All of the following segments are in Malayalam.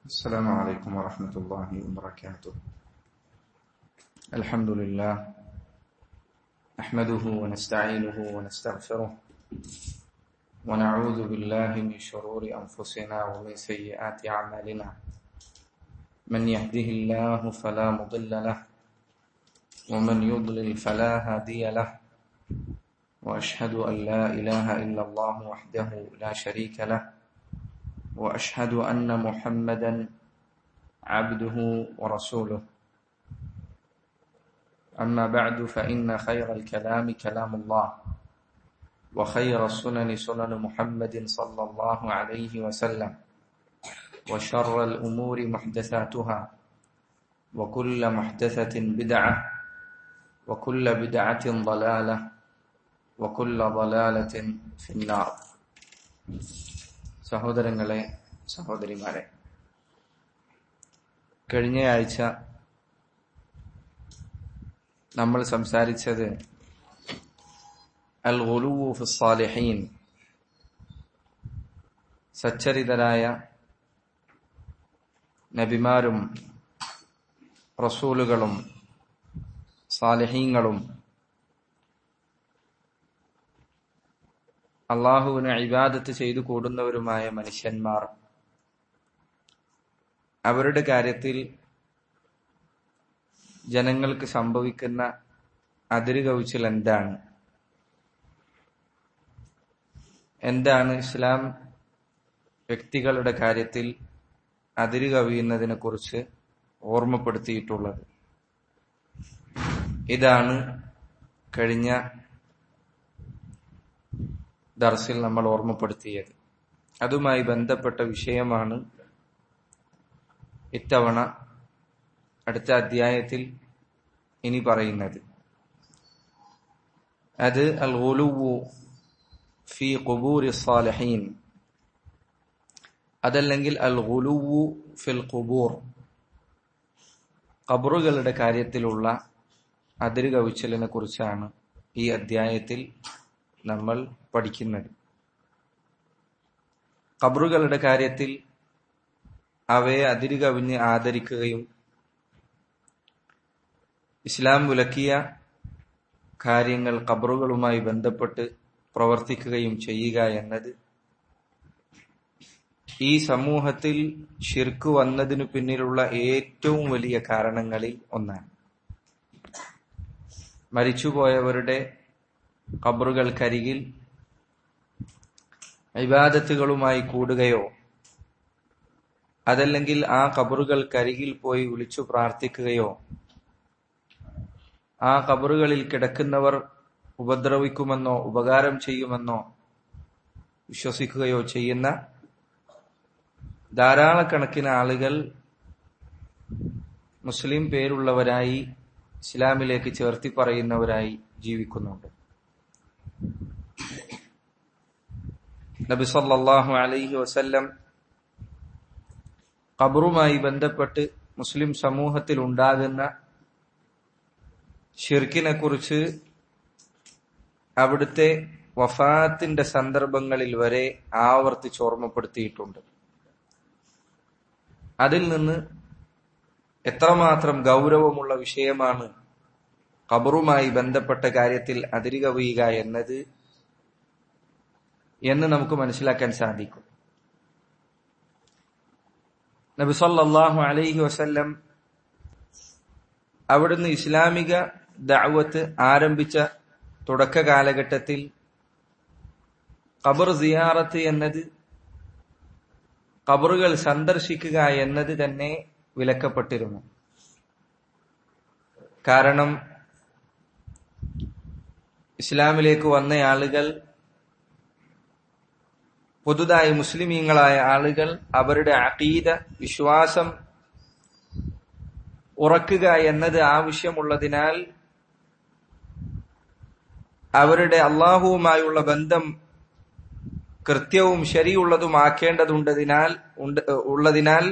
السلام عليكم ورحمة الله وبركاته الحمد لله نحمده ونستعينه ونستغفره ونعوذ بالله من شرور أنفسنا ومن سيئات أعمالنا من يهده الله فلا مضل له ومن يضلل فلا هادي له وأشهد أن لا إله إلا الله وحده لا شريك له واشهد ان محمدا عبده ورسوله اما بعد فان خير الكلام كلام الله وخير السنن سنن محمد صلى الله عليه وسلم وشر الامور محدثاتها وكل محدثه بدعه وكل بدعه ضلاله وكل ضلاله في النار സഹോദരങ്ങളെ സഹോദരിമാരെ കഴിഞ്ഞ ആഴ്ച നമ്മൾ സംസാരിച്ചത് അൽ ഗുലൂഫ് സാലിഹീൻ സച്ചരിതരായ നബിമാരും റസൂലുകളും സാലിഹീങ്ങളും അള്ളാഹുവിന് ഇബാദത്ത് ചെയ്തു കൂടുന്നവരുമായ മനുഷ്യന്മാർ അവരുടെ കാര്യത്തിൽ ജനങ്ങൾക്ക് സംഭവിക്കുന്ന അതിര് കവിച്ചിൽ എന്താണ് എന്താണ് ഇസ്ലാം വ്യക്തികളുടെ കാര്യത്തിൽ അതിര് കവിയുന്നതിനെ കുറിച്ച് ഓർമ്മപ്പെടുത്തിയിട്ടുള്ളത് ഇതാണ് കഴിഞ്ഞ ദർസിൽ നമ്മൾ ഓർമ്മപ്പെടുത്തിയത് അതുമായി ബന്ധപ്പെട്ട വിഷയമാണ് ഇത്തവണ അടുത്ത അധ്യായത്തിൽ ഇനി പറയുന്നത് അത് അൽ ഗുലുവു ഫി ഖുബൂരി സാലിഹീൻ അതല്ലെങ്കിൽ അൽ ഗുലുവു ഫിൽ ഖുബൂർ ഖബറുകളുടെ കാര്യത്തിലുള്ള അതിര് കവിച്ചലിനെ കുറിച്ചാണ് ഈ അധ്യായത്തിൽ നമ്മൾ പഠിക്കുന്നത് ഖബറുകളുടെ കാര്യത്തിൽ അവയെ അതിര് കവിഞ്ഞ് ആദരിക്കുകയും ഇസ്ലാം വിലക്കിയ കാര്യങ്ങൾ ഖബറുകളുമായി ബന്ധപ്പെട്ട് പ്രവർത്തിക്കുകയും ചെയ്യുക എന്നത് ഈ സമൂഹത്തിൽ ഷിർക്ക് വന്നതിനു പിന്നിലുള്ള ഏറ്റവും വലിയ കാരണങ്ങളിൽ ഒന്നാണ് മരിച്ചുപോയവരുടെ ഖബറുകൾക്കരികിൽ ഇബാദത്തുകളുമായി കൂടുകയോ അതല്ലെങ്കിൽ ആ ഖബറുകൾക്കരികിൽ പോയി വിളിച്ചു പ്രാർത്ഥിക്കുകയോ ആ ഖബറുകളിൽ കിടക്കുന്നവർ ഉപദ്രവിക്കുമെന്നോ ഉപകാരം ചെയ്യുമെന്നോ വിശ്വസിക്കുകയോ ചെയ്യുന്ന ധാരാളക്കണക്കിന് ആളുകൾ മുസ്ലിം പേരുള്ളവരായി ഇസ്ലാമിലേക്ക് ചേർത്തി പറയുന്നവരായി ജീവിക്കുന്നുണ്ട് നബി സല്ലല്ലാഹു അലൈഹി വസല്ലം ഖബറുമായി ബന്ധപ്പെട്ട് മുസ്ലിം സമൂഹത്തിൽ ഉണ്ടാകുന്ന ഷിർക്കിനെ കുറിച്ച് അവിടുത്തെ വഫാത്തിന്റെ സന്ദർഭങ്ങളിൽ വരെ ആവർത്തിച്ച് ഓർമ്മപ്പെടുത്തിയിട്ടുണ്ട് അതിൽ നിന്ന് എത്രമാത്രം ഗൗരവമുള്ള വിഷയമാണ് ഖബറുമായി ബന്ധപ്പെട്ട കാര്യത്തിൽ അതിരുകവിയുക എന്നത് എന്ന് നമുക്ക് മനസ്സിലാക്കാൻ സാധിക്കും നബി സല്ലല്ലാഹു അലൈഹി വസല്ലം അവിടുന്ന് ഇസ്ലാമിക ദഅവത്ത് ആരംഭിച്ച തുടക്ക കാലഘട്ടത്തിൽ ഖബർ സിയാറത്ത് എന്നത് ഖബറുകൾ സന്ദർശിക്കുക എന്നത് തന്നെ വിലക്കപ്പെട്ടിരുന്നു കാരണം ഇസ്ലാമിലേക്ക് വന്ന ആളുകൾ പുതുതായി മുസ്ലിമീങ്ങളായ ആളുകൾ അവരുടെ അഖീദ വിശ്വാസം ഉറക്കുക എന്നത് ആവശ്യമുള്ളതിനാൽ അവരുടെ അള്ളാഹുവുമായുള്ള ബന്ധം കൃത്യവും ശരിയുള്ളതുമാക്കേണ്ടതുണ്ടതിനാൽ ഉള്ളതിനാൽ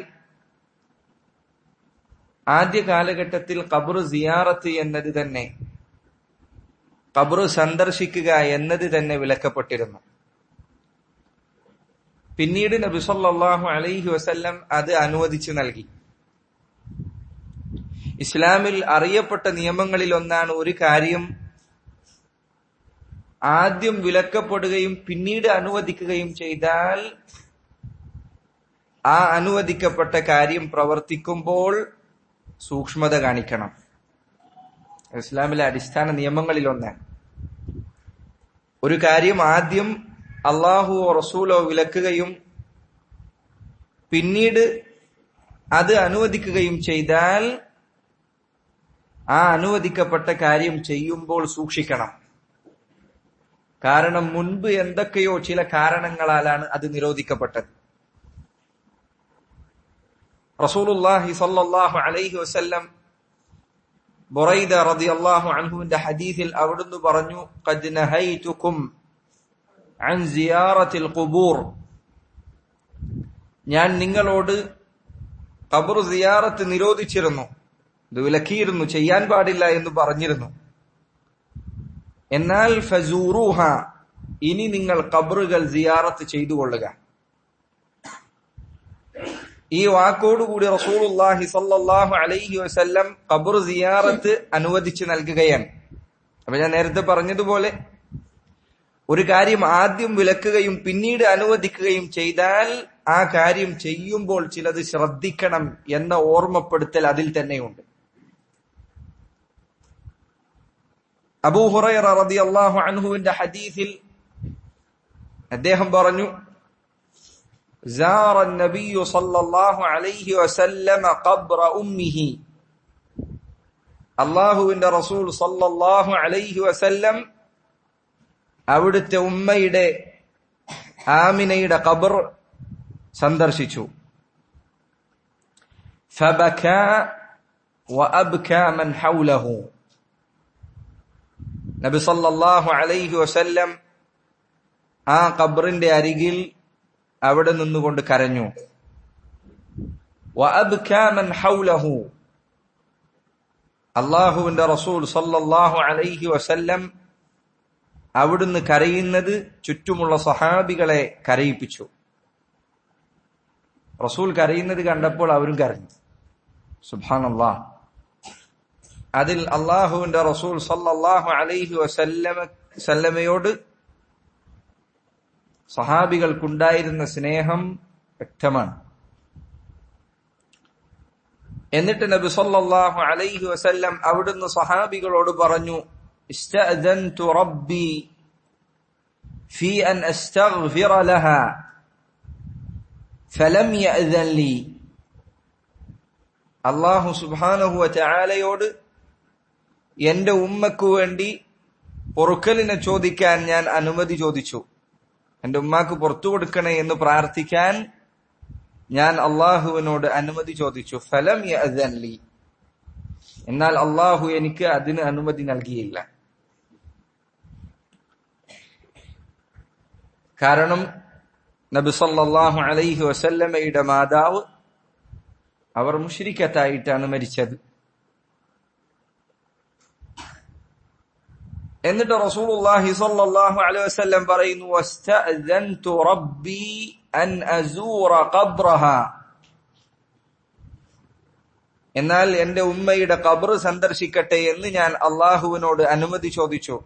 ആദ്യ കാലഘട്ടത്തിൽ ഖബർ സിയാറത്ത് എന്നത് തന്നെ ഖബർ സന്ദർശിക്കുക എന്നത് തന്നെ വിലക്കപ്പെട്ടിരുന്നു പിന്നീട് നബി സല്ലല്ലാഹു അലൈഹി വസല്ലം അത് അനുവദിച്ചു നൽകി ഇസ്ലാമിൽ അറിയപ്പെട്ട നിയമങ്ങളിൽ ഒന്നാണ് ഒരു കാര്യം ആദ്യം വിലക്കപ്പെടുകയും പിന്നീട് അനുവദിക്കുകയും ചെയ്താൽ ആ അനുവദിക്കപ്പെട്ട കാര്യം പ്രവർത്തിക്കുമ്പോൾ സൂക്ഷ്മത കാണിക്കണം ഇസ്ലാമിലെ അടിസ്ഥാന നിയമങ്ങളിൽ ഒന്നാണ് ഒരു കാര്യം ആദ്യം അള്ളാഹുവോ റസൂലോ വിലക്കുകയും പിന്നീട് അത് അനുവദിക്കുകയും ചെയ്താൽ ആ അനുവദിക്കപ്പെട്ട കാര്യം ചെയ്യുമ്പോൾ സൂക്ഷിക്കണം കാരണം മുൻപ് എന്തൊക്കെയോ ചില കാരണങ്ങളാലാണ് അത് നിരോധിക്കപ്പെട്ടത് റസൂലുല്ലാഹി സല്ലല്ലാഹു അലൈഹി വസല്ലം ബുറൈദ റളിയല്ലാഹു അൻഹുവിന്റെ ഹദീസിൽ അവിടുന്ന് പറഞ്ഞു ഖദ് നഹൈതുക്കും അൻ സിയാറത്തിൽ ഖുബൂർ ഞാൻ നിങ്ങളോട് ഖബർ സിയാറത്ത് നിരോധിച്ചിരുന്നു ഇത് വിലക്കിയിരുന്നു ചെയ്യാൻ പാടില്ല എന്ന് പറഞ്ഞിരുന്നു എന്നാൽ ഫസൂറുഹ ഇനി നിങ്ങൾ ഖബറുകൾ സിയാറത്ത് ചെയ്തു കൊള്ളുക ഈ വാക്കോടുകൂടി റസൂലുള്ളാഹി സല്ലല്ലാഹു അലൈഹി വസല്ലം ഖബർ സിയാറത്ത് അനുവദിച്ചു നൽകുകയാണ് അപ്പൊ ഞാൻ നേരത്തെ പറഞ്ഞതുപോലെ ഒരു കാര്യം ആദ്യം വിലക്കുകയും പിന്നീട് അനുവദിക്കുകയും ചെയ്താൽ ആ കാര്യം ചെയ്യുമ്പോൾ ചിലത് ശ്രദ്ധിക്കണം എന്ന ഓർമ്മപ്പെടുത്തൽ അതിൽ തന്നെയുണ്ട് അബൂ ഹുറൈറ റളിയല്ലാഹു അൻഹുവിന്റെ ഹദീസിൽ അദ്ദേഹം പറഞ്ഞു زار النبي صلى الله عليه وسلم قبر أمه അള്ളാഹുവിന്റെ റസൂൽ സല്ലല്ലാഹു അലൈഹി വസല്ലം അവിടുത്തെ ഉമ്മയുടെ ആമിനയുടെ ഖബർ സന്ദർശിച്ചു فبكى وأبكى من حوله നബി സല്ലല്ലാഹു അലൈഹി വസല്ലം ആ ഖബറിന്റെ അരികിൽ അവിടെ നിന്നുകൊണ്ട് കരഞ്ഞു وأبكى من حوله അള്ളാഹുവിന്റെ റസൂൽ സല്ലല്ലാഹു അലൈഹി വസല്ലം അവിടുന്ന് കരയുന്നത് ചുറ്റുമുള്ള സഹാബികളെ കരയിപ്പിച്ചു റസൂൽ കരയുന്നത് കണ്ടപ്പോൾ അവരും കരഞ്ഞു സുബാനല്ലാ അതിൽ അള്ളാഹുവിന്റെ റസൂൽ സല്ലല്ലാഹു അലൈഹി വസല്ലമ സല്ലമയോട് സഹാബികൾക്കുണ്ടായിരുന്ന സ്നേഹം വ്യക്തമാണ് എന്നിട്ട് നബി സല്ലല്ലാഹു അലൈഹി വസല്ലം അവിടുന്ന് സഹാബികളോട് പറഞ്ഞു استأذنت ربي في أن أستغفر لها فلم يأذن لي അള്ളാഹു സുബാനഹു ചാലയോട് എന്റെ ഉമ്മക്ക് വേണ്ടി പൊറുക്കലിനെ ചോദിക്കാൻ ഞാൻ അനുമതി ചോദിച്ചു എന്റെ ഉമ്മാക്ക് പുറത്തു കൊടുക്കണേ എന്ന് പ്രാർത്ഥിക്കാൻ ഞാൻ അള്ളാഹുവിനോട് അനുമതി ചോദിച്ചു ഫലം ലി എന്നാൽ അള്ളാഹു എനിക്ക് അതിന് അനുമതി നൽകിയില്ല കാരണം നബി സല്ലല്ലാഹു അലൈഹി വസല്ലമയുടെ മാതാവ് അവർ മുഷിരിക്കത്തായിട്ടാണ് മരിച്ചത് എന്നിട്ട് റസൂലുള്ളാഹി സ്വല്ലല്ലാഹു അലൈഹി വസല്ലം പറയുന്നു വസ്തഅذنtu റബ്ബി അൻ അസൂറ ഖബ്റഹ എന്നാൽ എന്റെ ഉമ്മയുടെ ഖബർ സന്ദർശിക്കട്ടെ എന്ന് ഞാൻ അള്ളാഹുവിനോട് അനുമതി ചോദിച്ചു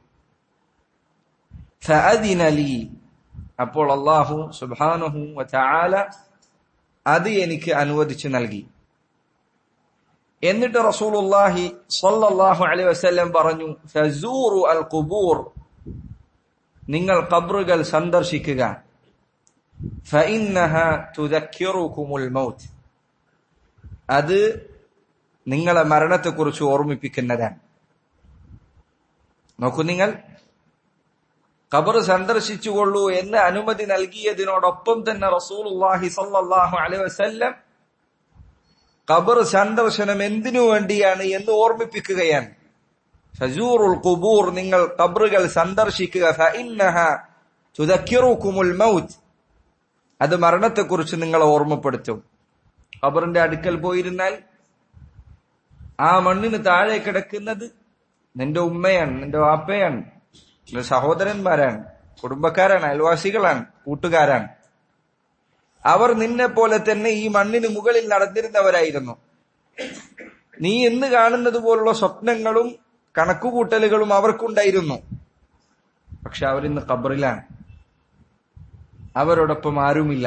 ഫഅദിന ലി അപ്പോൾ അള്ളാഹു സുബ്ഹാനഹു വതആല അത് എനിക്ക് അനുവദിച്ചു നൽകി എന്നിട്ട് റസൂലുള്ളാഹി സ്വല്ലല്ലാഹു അലൈഹി വസല്ലം പറഞ്ഞു ഫസൂറു അൽ ഖുബൂർ നിങ്ങൾ ഖബ്റുകൾ സന്ദർശിക്കുക ഫഇന്നഹ തുദക്കിറുകുമുൽ മൗത്ത് അത് നിങ്ങളെ മരണത്തെക്കുറിച്ച് ഓർമ്മിപ്പിക്കുന്നതാണ് നോക്കൂ നിങ്ങൾ ഖബർ സന്ദർശിച്ചുകൊള്ളൂ എന്ന് അനുമതി നൽകിയതിനോടൊപ്പം തന്നെ റസൂലുള്ളാഹി സ്വല്ലല്ലാഹു അലൈഹി വസല്ലം ഖബർ സന്ദർശനം എന്തിനു വേണ്ടിയാണ് എന്ന് ഓർമ്മിപ്പിക്കുകയാണ് ഫസൂറുൽ ഖുബൂർ നിങ്ങൾ ഖബറുകൾ സന്ദർശിക്കുക ഫഇന്നഹ തുദക്കിറുകുമുൽ മൗത്ത് അത് മരണത്തെക്കുറിച്ച് നിങ്ങളെ ഓർമ്മപ്പെടുത്തും ഖബറിന്റെ അടുക്കൽ പോയിരുന്നാൽ ആ മണ്ണിന് താഴെ കിടക്കുന്നത് നിന്റെ ഉമ്മയാണ് നിന്റെ വാപ്പയാണ് നിന്റെ സഹോദരന്മാരാണ് കുടുംബക്കാരാണ് അയൽവാസികളാണ് കൂട്ടുകാരാണ് അവർ നിന്നെ പോലെ തന്നെ ഈ മണ്ണിന് മുകളിൽ നടന്നിരുന്നവരായിരുന്നു നീ ഇന്ന് കാണുന്നത് പോലുള്ള സ്വപ്നങ്ങളും കണക്കുകൂട്ടലുകളും അവർക്കുണ്ടായിരുന്നു പക്ഷെ അവരിന്ന് ഖബറിലാണ് അവരോടൊപ്പം ആരുമില്ല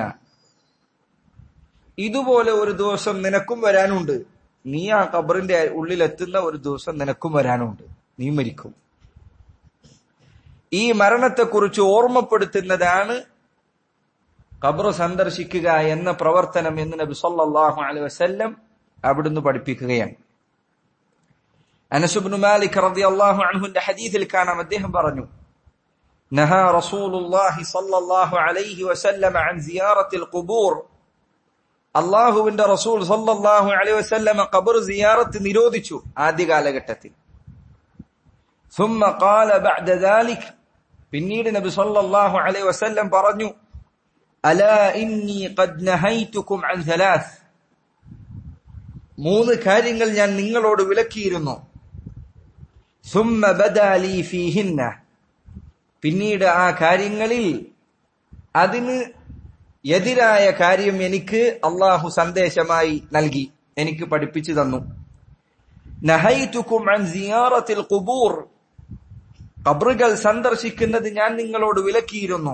ഇതുപോലെ ഒരു ദിവസം നിനക്കും വരാനുണ്ട് നീ ആ ഖബറിന്റെ ഉള്ളിൽ എത്തുന്ന ഒരു ദിവസം നിനക്കും വരാനുണ്ട് നീ മരിക്കും ഈ മരണത്തെക്കുറിച്ച് ഓർമ്മപ്പെടുത്തുന്നതാണ് ഖബർ സന്ദർശിക്കുക എന്ന പ്രവർത്തനം എന്ന് നബി സല്ലല്ലാഹു അലൈഹി വസല്ലം അവിടുന്ന് പഠിപ്പിക്കുകയാണ് അനസുബ്നു മാലിക് റളിയല്ലാഹു അൻഹുന്റെ ഹദീസിൽ കാണാം അദ്ദേഹം പറഞ്ഞു نهى رسول الله صلى الله عليه وسلم عن زيارة القبور അള്ളാഹുവിന്റെ റസൂൽ സല്ലല്ലാഹു അലൈഹി വസല്ലമ ഖബർ സിയാറത്ത് നിരോധിച്ചു ആദ്യ കാലഘട്ടത്തിൽ ثم قال بعد ذلك പിന്നീട് നബി സല്ലല്ലാഹു അലൈഹി വസല്ലം പറഞ്ഞു അലാ ഇന്നി ഖദ് നഹൈതുകും അൻ സലാസ് മൂന്ന് കാര്യങ്ങൾ ഞാൻ നിങ്ങളോട് വിലക്കിയിരുന്നു ثم بدا لي فيهن പിന്നീട് ആ കാര്യങ്ങളിൽ അതിന് എതിരായ കാര്യം എനിക്ക് അള്ളാഹു സന്ദേശമായി നൽകി എനിക്ക് പഠിപ്പിച്ചു തന്നു നഹൈതുക്കും അൻ സിയാറത്തിൽ ഖുബൂർ ഖബറുകൾ സന്ദർശിക്കുന്നത് ഞാൻ നിങ്ങളോട് വിലക്കിയിരുന്നു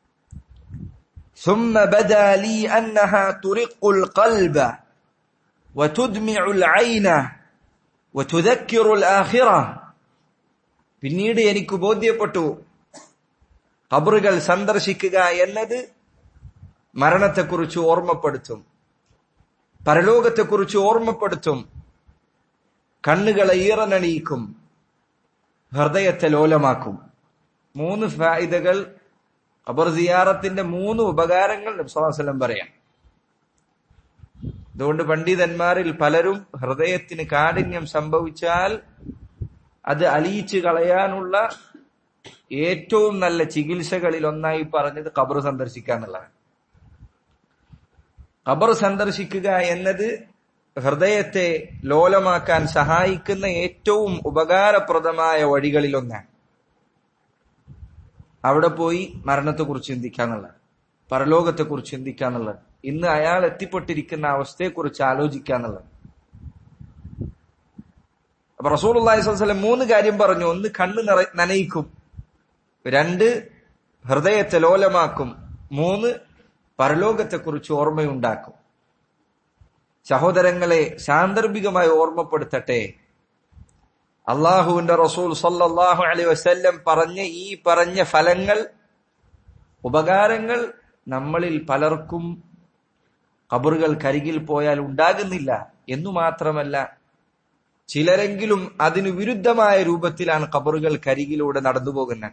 ثم بدا لي أنها ترق القلب وتدمع العين وتذكر الآخرة പിന്നീട് എനിക്ക് ബോധ്യപ്പെട്ടു ഖബറുകൾ സന്ദർശിക്കുക എന്നത് മരണത്തെക്കുറിച്ച് ഓർമ്മപ്പെടുത്തും പരലോകത്തെക്കുറിച്ച് ഓർമ്മപ്പെടുത്തും കണ്ണുകളെ ഈറനണിയിക്കും ഹൃദയത്തെ ലോലമാക്കും മൂന്ന് ഫായിദകൾ ഖബർ സിയാറത്തിന്റെ മൂന്ന് ഉപകാരങ്ങൾ നബ്സലാസ്ലം പറയാം അതുകൊണ്ട് പണ്ഡിതന്മാരിൽ പലരും ഹൃദയത്തിന് കാഠിന്യം സംഭവിച്ചാൽ അത് അലിയിച്ചു കളയാനുള്ള ഏറ്റവും നല്ല ചികിത്സകളിൽ ഒന്നായി പറഞ്ഞത് ഖബർ സന്ദർശിക്കുക എന്നുള്ളതാണ് ഖബർ സന്ദർശിക്കുക എന്നത് ഹൃദയത്തെ ലോലമാക്കാൻ സഹായിക്കുന്ന ഏറ്റവും ഉപകാരപ്രദമായ വഴികളിലൊന്നാണ് അവിടെ പോയി മരണത്തെക്കുറിച്ച് ചിന്തിക്കാന്നുള്ളത് പരലോകത്തെക്കുറിച്ച് ചിന്തിക്കാന്നുള്ളത് ഇന്ന് അയാൾ എത്തിപ്പെട്ടിരിക്കുന്ന അവസ്ഥയെക്കുറിച്ച് ആലോചിക്കാന്നുള്ളത് അപ്പൊ റസൂൽ അള്ളാഹിസ്വലം മൂന്ന് കാര്യം പറഞ്ഞു ഒന്ന് കണ്ണ് നിറ നനയിക്കും രണ്ട് ഹൃദയത്തെ ലോലമാക്കും മൂന്ന് പരലോകത്തെക്കുറിച്ച് ഓർമ്മയുണ്ടാക്കും സഹോദരങ്ങളെ സാന്ദർഭികമായി ഓർമ്മപ്പെടുത്തട്ടെ അള്ളാഹുവിന്റെ റസൂൽ സല്ലാഹു അലൈ വസ്ല്ലം പറഞ്ഞ ഈ പറഞ്ഞ ഫലങ്ങൾ ഉപകാരങ്ങൾ നമ്മളിൽ പലർക്കും കബറുകൾ കരികിൽ പോയാൽ ഉണ്ടാകുന്നില്ല എന്നു മാത്രമല്ല ചിലരെങ്കിലും അതിനു വിരുദ്ധമായ രൂപത്തിലാണ് കബറുകൾ കരികിലൂടെ നടന്നു പോകുന്നത്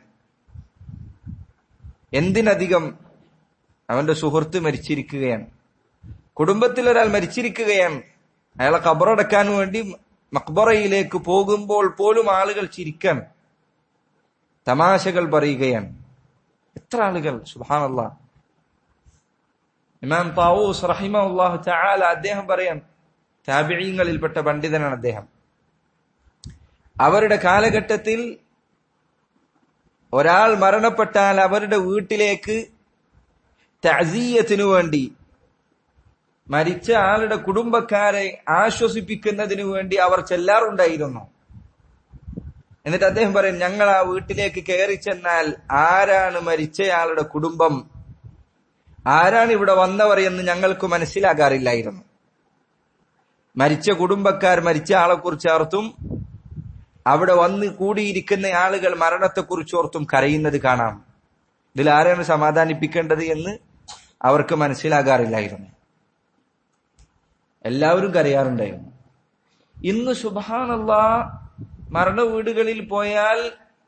എന്തിനധികം അവന്റെ സുഹൃത്ത് മരിച്ചിരിക്കുകയാണ് കുടുംബത്തിൽ ഒരാൾ മരിച്ചിരിക്കുകയാണ് അയാളെ കബറടക്കാൻ വേണ്ടി മക്ബറയിലേക്ക് പോകുമ്പോൾ പോലും ആളുകൾ ചിരിക്കാൻ തമാശകൾ പറയുകയാണ് എത്ര ആളുകൾ സുഹാനല്ല ഇമാം താവൂസ് റഹിമുല്ലാഹു ചാല അദ്ദേഹം പറയാം താബിഴീങ്ങളിൽപ്പെട്ട പണ്ഡിതനാണ് അദ്ദേഹം അവരുടെ കാലഘട്ടത്തിൽ ഒരാൾ മരണപ്പെട്ടാൽ അവരുടെ വീട്ടിലേക്ക് തസീയത്തിനു വേണ്ടി മരിച്ച ആളുടെ കുടുംബക്കാരെ ആശ്വസിപ്പിക്കുന്നതിനു വേണ്ടി അവർ ചെല്ലാറുണ്ടായിരുന്നു എന്നിട്ട് അദ്ദേഹം പറയും ഞങ്ങൾ ആ വീട്ടിലേക്ക് കയറി ചെന്നാൽ ആരാണ് മരിച്ചയാളുടെ കുടുംബം ആരാണ് ഇവിടെ വന്നവർ എന്ന് ഞങ്ങൾക്ക് മനസ്സിലാകാറില്ലായിരുന്നു മരിച്ച കുടുംബക്കാർ മരിച്ച ആളെ കുറിച്ച് ഓർത്തും അവിടെ വന്ന് കൂടിയിരിക്കുന്ന ആളുകൾ മരണത്തെക്കുറിച്ച് ഓർത്തും കരയുന്നത് കാണാം ഇതിൽ ആരാണ് സമാധാനിപ്പിക്കേണ്ടത് എന്ന് അവർക്ക് മനസ്സിലാകാറില്ലായിരുന്നു എല്ലാവരും കരയാറുണ്ടായിരുന്നു ഇന്ന് സുബാനല്ല മരണ വീടുകളിൽ പോയാൽ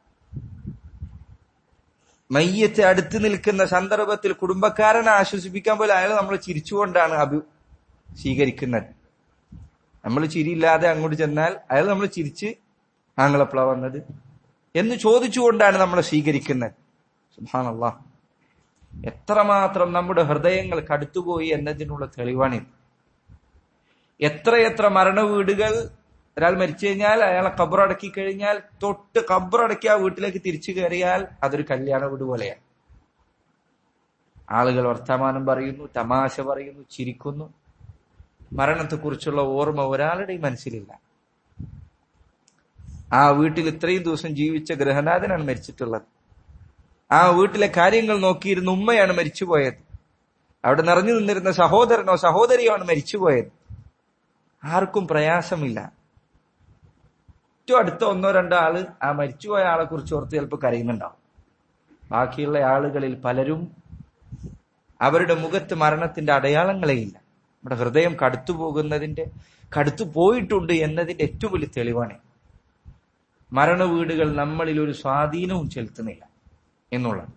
മയ്യത്തെ അടുത്ത് നിൽക്കുന്ന സന്ദർഭത്തിൽ കുടുംബക്കാരനെ ആശ്വസിപ്പിക്കാൻ പോലെ അയാൾ നമ്മൾ ചിരിച്ചുകൊണ്ടാണ് അഭി സ്വീകരിക്കുന്നത് നമ്മൾ ചിരിയില്ലാതെ അങ്ങോട്ട് ചെന്നാൽ അയാൾ നമ്മൾ ചിരിച്ച് ആങ്ങളെപ്പള വന്നത് എന്ന് ചോദിച്ചുകൊണ്ടാണ് നമ്മളെ സ്വീകരിക്കുന്നത് സുബാനല്ല എത്രമാത്രം നമ്മുടെ ഹൃദയങ്ങൾ കടുത്തുപോയി എന്നതിനുള്ള തെളിവാണിത് എത്രയെത്ര മരണ വീടുകൾ ഒരാൾ മരിച്ചു കഴിഞ്ഞാൽ അയാളെ കബറടക്കി കഴിഞ്ഞാൽ തൊട്ട് കബറടക്കി ആ വീട്ടിലേക്ക് തിരിച്ചു കയറിയാൽ അതൊരു കല്യാണ വീട് പോലെയാണ് ആളുകൾ വർത്തമാനം പറയുന്നു തമാശ പറയുന്നു ചിരിക്കുന്നു മരണത്തെക്കുറിച്ചുള്ള ഓർമ്മ ഒരാളുടെയും മനസ്സിലില്ല ആ വീട്ടിൽ ഇത്രയും ദിവസം ജീവിച്ച ഗൃഹനാഥനാണ് മരിച്ചിട്ടുള്ളത് ആ വീട്ടിലെ കാര്യങ്ങൾ നോക്കിയിരുന്ന ഉമ്മയാണ് മരിച്ചുപോയത് അവിടെ നിറഞ്ഞു നിന്നിരുന്ന സഹോദരനോ സഹോദരിയോ ആണ് മരിച്ചുപോയത് ആർക്കും പ്രയാസമില്ല ഏറ്റവും അടുത്ത ഒന്നോ രണ്ടോ ആള് ആ മരിച്ചുപോയ ആളെ കുറിച്ച് ഓർത്ത് ചിലപ്പോൾ കരയുന്നുണ്ടാവും ബാക്കിയുള്ള ആളുകളിൽ പലരും അവരുടെ മുഖത്ത് മരണത്തിന്റെ അടയാളങ്ങളേ ഇല്ല നമ്മുടെ ഹൃദയം കടുത്തു പോകുന്നതിന്റെ കടുത്തു പോയിട്ടുണ്ട് എന്നതിന്റെ ഏറ്റവും വലിയ തെളിവാണ് മരണ വീടുകൾ നമ്മളിൽ ഒരു സ്വാധീനവും ചെലുത്തുന്നില്ല എന്നുള്ളത്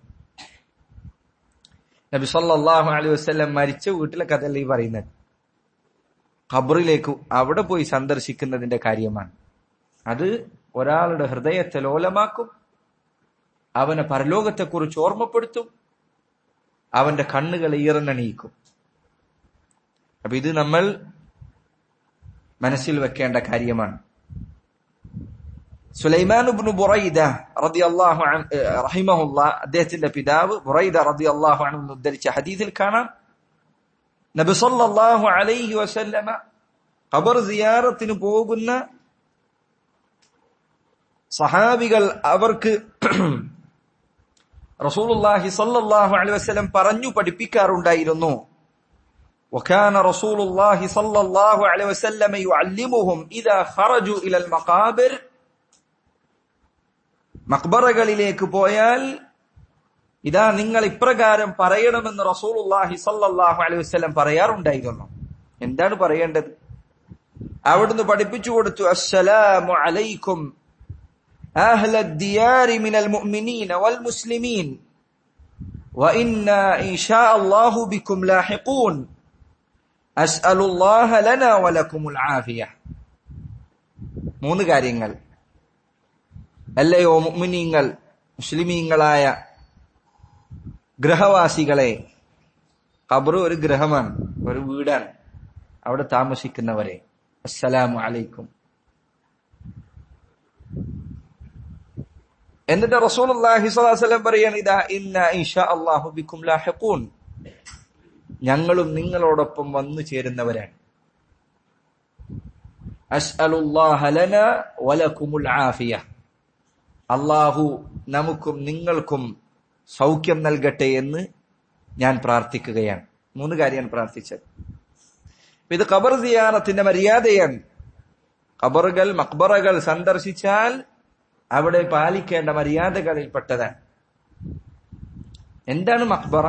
നബി സല്ലല്ലാഹു അലൈഹി വസല്ലം മരിച്ച വീട്ടിലെ കഥയല്ല ഈ പറയുന്നത് ഖബറിലേക്ക് അവിടെ പോയി സന്ദർശിക്കുന്നതിന്റെ കാര്യമാണ് അത് ഒരാളുടെ ഹൃദയത്തെ ലോലമാക്കും അവനെ പരലോകത്തെക്കുറിച്ച് ഓർമ്മപ്പെടുത്തും അവന്റെ കണ്ണുകളെ ഈറനണിയിക്കും അപ്പൊ ഇത് നമ്മൾ മനസ്സിൽ വെക്കേണ്ട കാര്യമാണ് സുലൈമാൻ ഇബ്നു ബുറൈദ റളിയല്ലാഹു അൻ റഹിമഹുല്ല അദ്ദേഹത്തിന്റെ പിതാവ് ബുറൈദ റളിയല്ലാഹു അൻഹു ഉദ്ധരിച്ച ഹദീസിൽ കാണാം നബി സല്ലല്ലാഹു അലൈഹി വസല്ലമ ഖബർ സിയാറത്തിന് പോകുന്ന സഹാബികൾ അവർക്ക് റസൂലുള്ളാഹി സല്ലല്ലാഹു അലൈഹി വസല്ലം പറഞ്ഞു പഠിപ്പിക്കാറുണ്ടായിരുന്നു وكان رسول الله صلى الله عليه وسلم يعلمهم إذا خرجوا إلى المقابر മക്ബറകളിലേക്ക് പോയാൽ ഇതാ നിങ്ങൾ ഇപ്രകാരം പറയണമെന്ന് റസൂലുള്ളാഹി സല്ലല്ലാഹു അലൈഹി വസല്ലം പറയാറുണ്ടായിരുന്നു എന്താണ് പറയേണ്ടത് അവിടുന്ന് പഠിപ്പിച്ചു കൊടുത്തു അസ്സലാമു അലൈക്കും أهل الديار من المؤمنين والمسلمين وإنا إن شاء الله بكم لاحقون أسأل الله لنا ولكم العافية മൂന്ന് കാര്യങ്ങൾ അല്ലയോ മുഅ്മിനീങ്ങൾ മുസ്ലിമീങ്ങളായ ഗ്രഹവാസികളെ ഖബർ ഒരു ഗ്രഹമാണ് ഒരു വീടാണ് അവിടെ താമസിക്കുന്നവരെ അസ്സലാമു അലൈക്കും എന്നിട്ട് റസൂലുള്ളാഹി സ്വല്ലല്ലാഹു അലൈഹി വസല്ലം പറയാണ് ഇതാ ഇന്ന ഇൻഷാ അല്ലാഹു ബിക്കും ലാഹിഖൂൻ ഞങ്ങളും നിങ്ങളോടൊപ്പം വന്നു ചേരുന്നവരാണ് അസ്അലുല്ലാഹ ലന വലക്കുമുൽ ആഫിയ അള്ളാഹു നമുക്കും നിങ്ങൾക്കും സൗഖ്യം നൽകട്ടെ എന്ന് ഞാൻ പ്രാർത്ഥിക്കുകയാണ് മൂന്ന് കാര്യമാണ് പ്രാർത്ഥിച്ചത് ഇത് ഖബർ സിയാറത്തിന്റെ മര്യാദയാണ് ഖബറുകൾ മക്ബറകൾ സന്ദർശിച്ചാൽ അവിടെ പാലിക്കേണ്ട മര്യാദകളിൽപ്പെട്ടതാണ് എന്താണ് മക്ബറ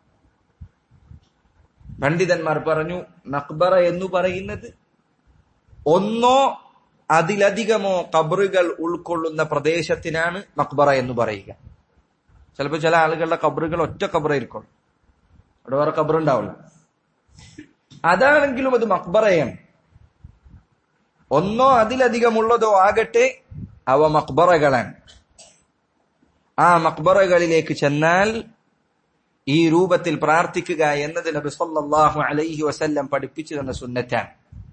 പണ്ഡിതന്മാർ പറഞ്ഞു മക്ബറ എന്ന് പറയുന്നത് ഒന്നോ അതിലധികമോ കബറുകൾ ഉൾക്കൊള്ളുന്ന പ്രദേശത്തിനാണ് മക്ബറ എന്ന് പറയുക ചിലപ്പോൾ ചില ആളുകളുടെ കബറുകൾ ഒറ്റ കബറായിരിക്കും അവിടെ വേറെ കബറുണ്ടാവില്ല അതാണെങ്കിലും അത് മക്ബറയാണ് ഒന്നോ അതിലധികമുള്ളതോ ആകട്ടെ അവ മക്ബറകളാണ് ആ മക്ബറകളിലേക്ക് ചെന്നാൽ ഈ രൂപത്തിൽ പ്രാർത്ഥിക്കുക എന്നത് നബി സല്ലല്ലാഹു അലൈഹി വസല്ലം പഠിപ്പിച്ചു തന്ന സുന്നറ്റാണ്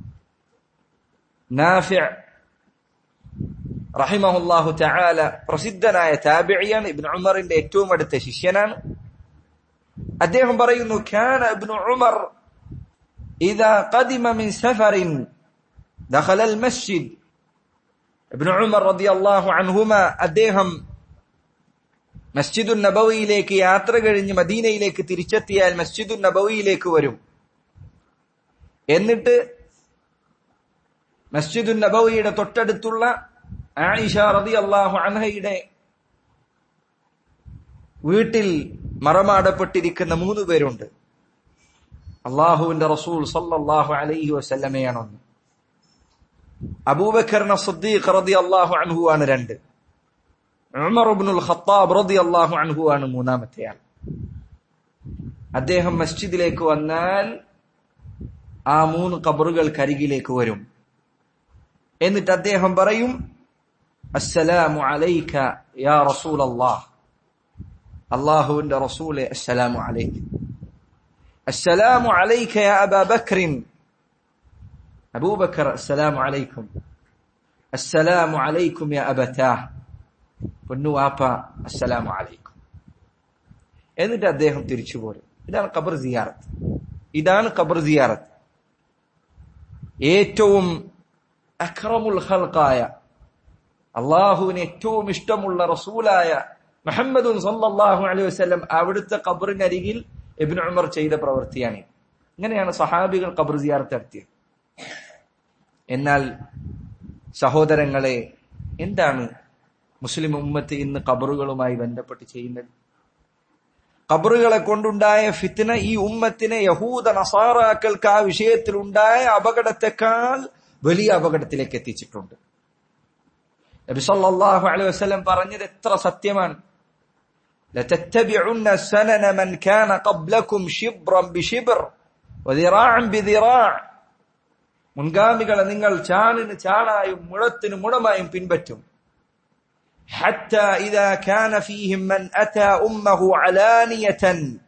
നാഫി റഹിമഹുല്ലാഹു തആല പ്രസിദ്ധനായ താബിഇയാണ് ഇബ്നു ഉമറിന്റെ ഏറ്റവും അടുത്ത ശിഷ്യനാണ് അദ്ദേഹം പറയുന്നു കാന ഇബ്നു ഉമർ ഇദാ ഖദിമ മിൻ സഫറിൻ ദഖല അൽ മസ്ജിദ് ഇബ്നു ഉമർ റളിയല്ലാഹു അൻഹുമ അദ്ദേഹം മസ്ജിദുൻ നബവിയിലേക്ക് യാത്ര കഴിഞ്ഞ് മദീനയിലേക്ക് തിരിച്ചെത്തിയാൽ മസ്ജിദുൻ നബവിയിലേക്ക് വരും എന്നിട്ട് മസ്ജിദുൻ നബവിയുടെ തൊട്ടടുത്തുള്ള ആയിഷ റളിയല്ലാഹു അൻഹയുടെ വീട്ടിൽ മറമാടപ്പെട്ടിരിക്കുന്ന മൂന്ന് പേരുണ്ട് അള്ളാഹുവിന്റെ റസൂൽ സല്ലല്ലാഹു അലൈഹി വസല്ലമയാണൊന്ന് അബൂബക്കറിന സിദ്ദീഖ് റളിയല്ലാഹു അൻഹു ആണ് രണ്ട് ഉമർ ഇബ്നുൽ ഖത്താബ് റളിയല്ലാഹു അൻഹു ആണ് മൂന്നാമത്തെ ആൾ അദ്ദേഹം മസ്ജിദിലേക്ക് വന്നാൽ ആ മൂന്ന് ഖബറുകൾ കരികിലേക്ക് വരും എന്നിട്ട് അദ്ദേഹം പറയും അസ്സലാമു അലൈക യാ റസൂലല്ലാഹ് അള്ളാഹുവിന്റെ റസൂലെ അസ്സലാമു അലൈക السلام عليك يا أبا بكر أبو بكر السلام عليكم السلام عليكم يا أبتاه പൊന്നു വാപ്പ അസ്സലാമു അലൈക്കും എന്നിട്ട് അദ്ദേഹം തിരിച്ചു പോരും ഇതാണ് ഖബർ സിയാറത്ത് ഇതാണ് ഖബർ സിയാറത്ത് ഏറ്റവും അക്രമുൽ ഖൽഖായ അള്ളാഹുവിന് ഏറ്റവും ഇഷ്ടമുള്ള റസൂലായ മുഹമ്മദുൻ സല്ലല്ലാഹു അലൈഹി വസല്ലം അവിടുത്തെ ഖബറിനരികിൽ ഇബ്നു ഉമർ ചെയ്ത പ്രവൃത്തിയാണ് ഇങ്ങനെയാണ് സഹാബികൾ ഖബർ സിയാറത്ത് നടത്തിയത് എന്നാൽ സഹോദരങ്ങളെ എന്താണ് മുസ്ലിം ഉമ്മത്ത് ഇന്ന് ഖബറുകളുമായി ബന്ധപ്പെട്ട് ചെയ്യുന്നത് ഖബറുകളെ കൊണ്ടുണ്ടായ ഫിത്ന ഈ ഉമ്മത്തിനെ യഹൂദ നസാറാക്കൾക്ക് ആ വിഷയത്തിൽ ഉണ്ടായ അപകടത്തെക്കാൾ വലിയ അപകടത്തിലേക്ക് എത്തിച്ചിട്ടുണ്ട് നബി സല്ലല്ലാഹു അലൈഹി വസല്ലം പറഞ്ഞത് എത്ര സത്യമാണ് لتتبعن سنن من كان قبلكم شبرا بشبر وذراعا بذراع മുൻഗാമികളെ നിങ്ങൾ ചാണിന് ചാണായും മുഴത്തിന് മുഴമായും പിൻപറ്റും حتى إذا كان فيهم من أتى أمه علانية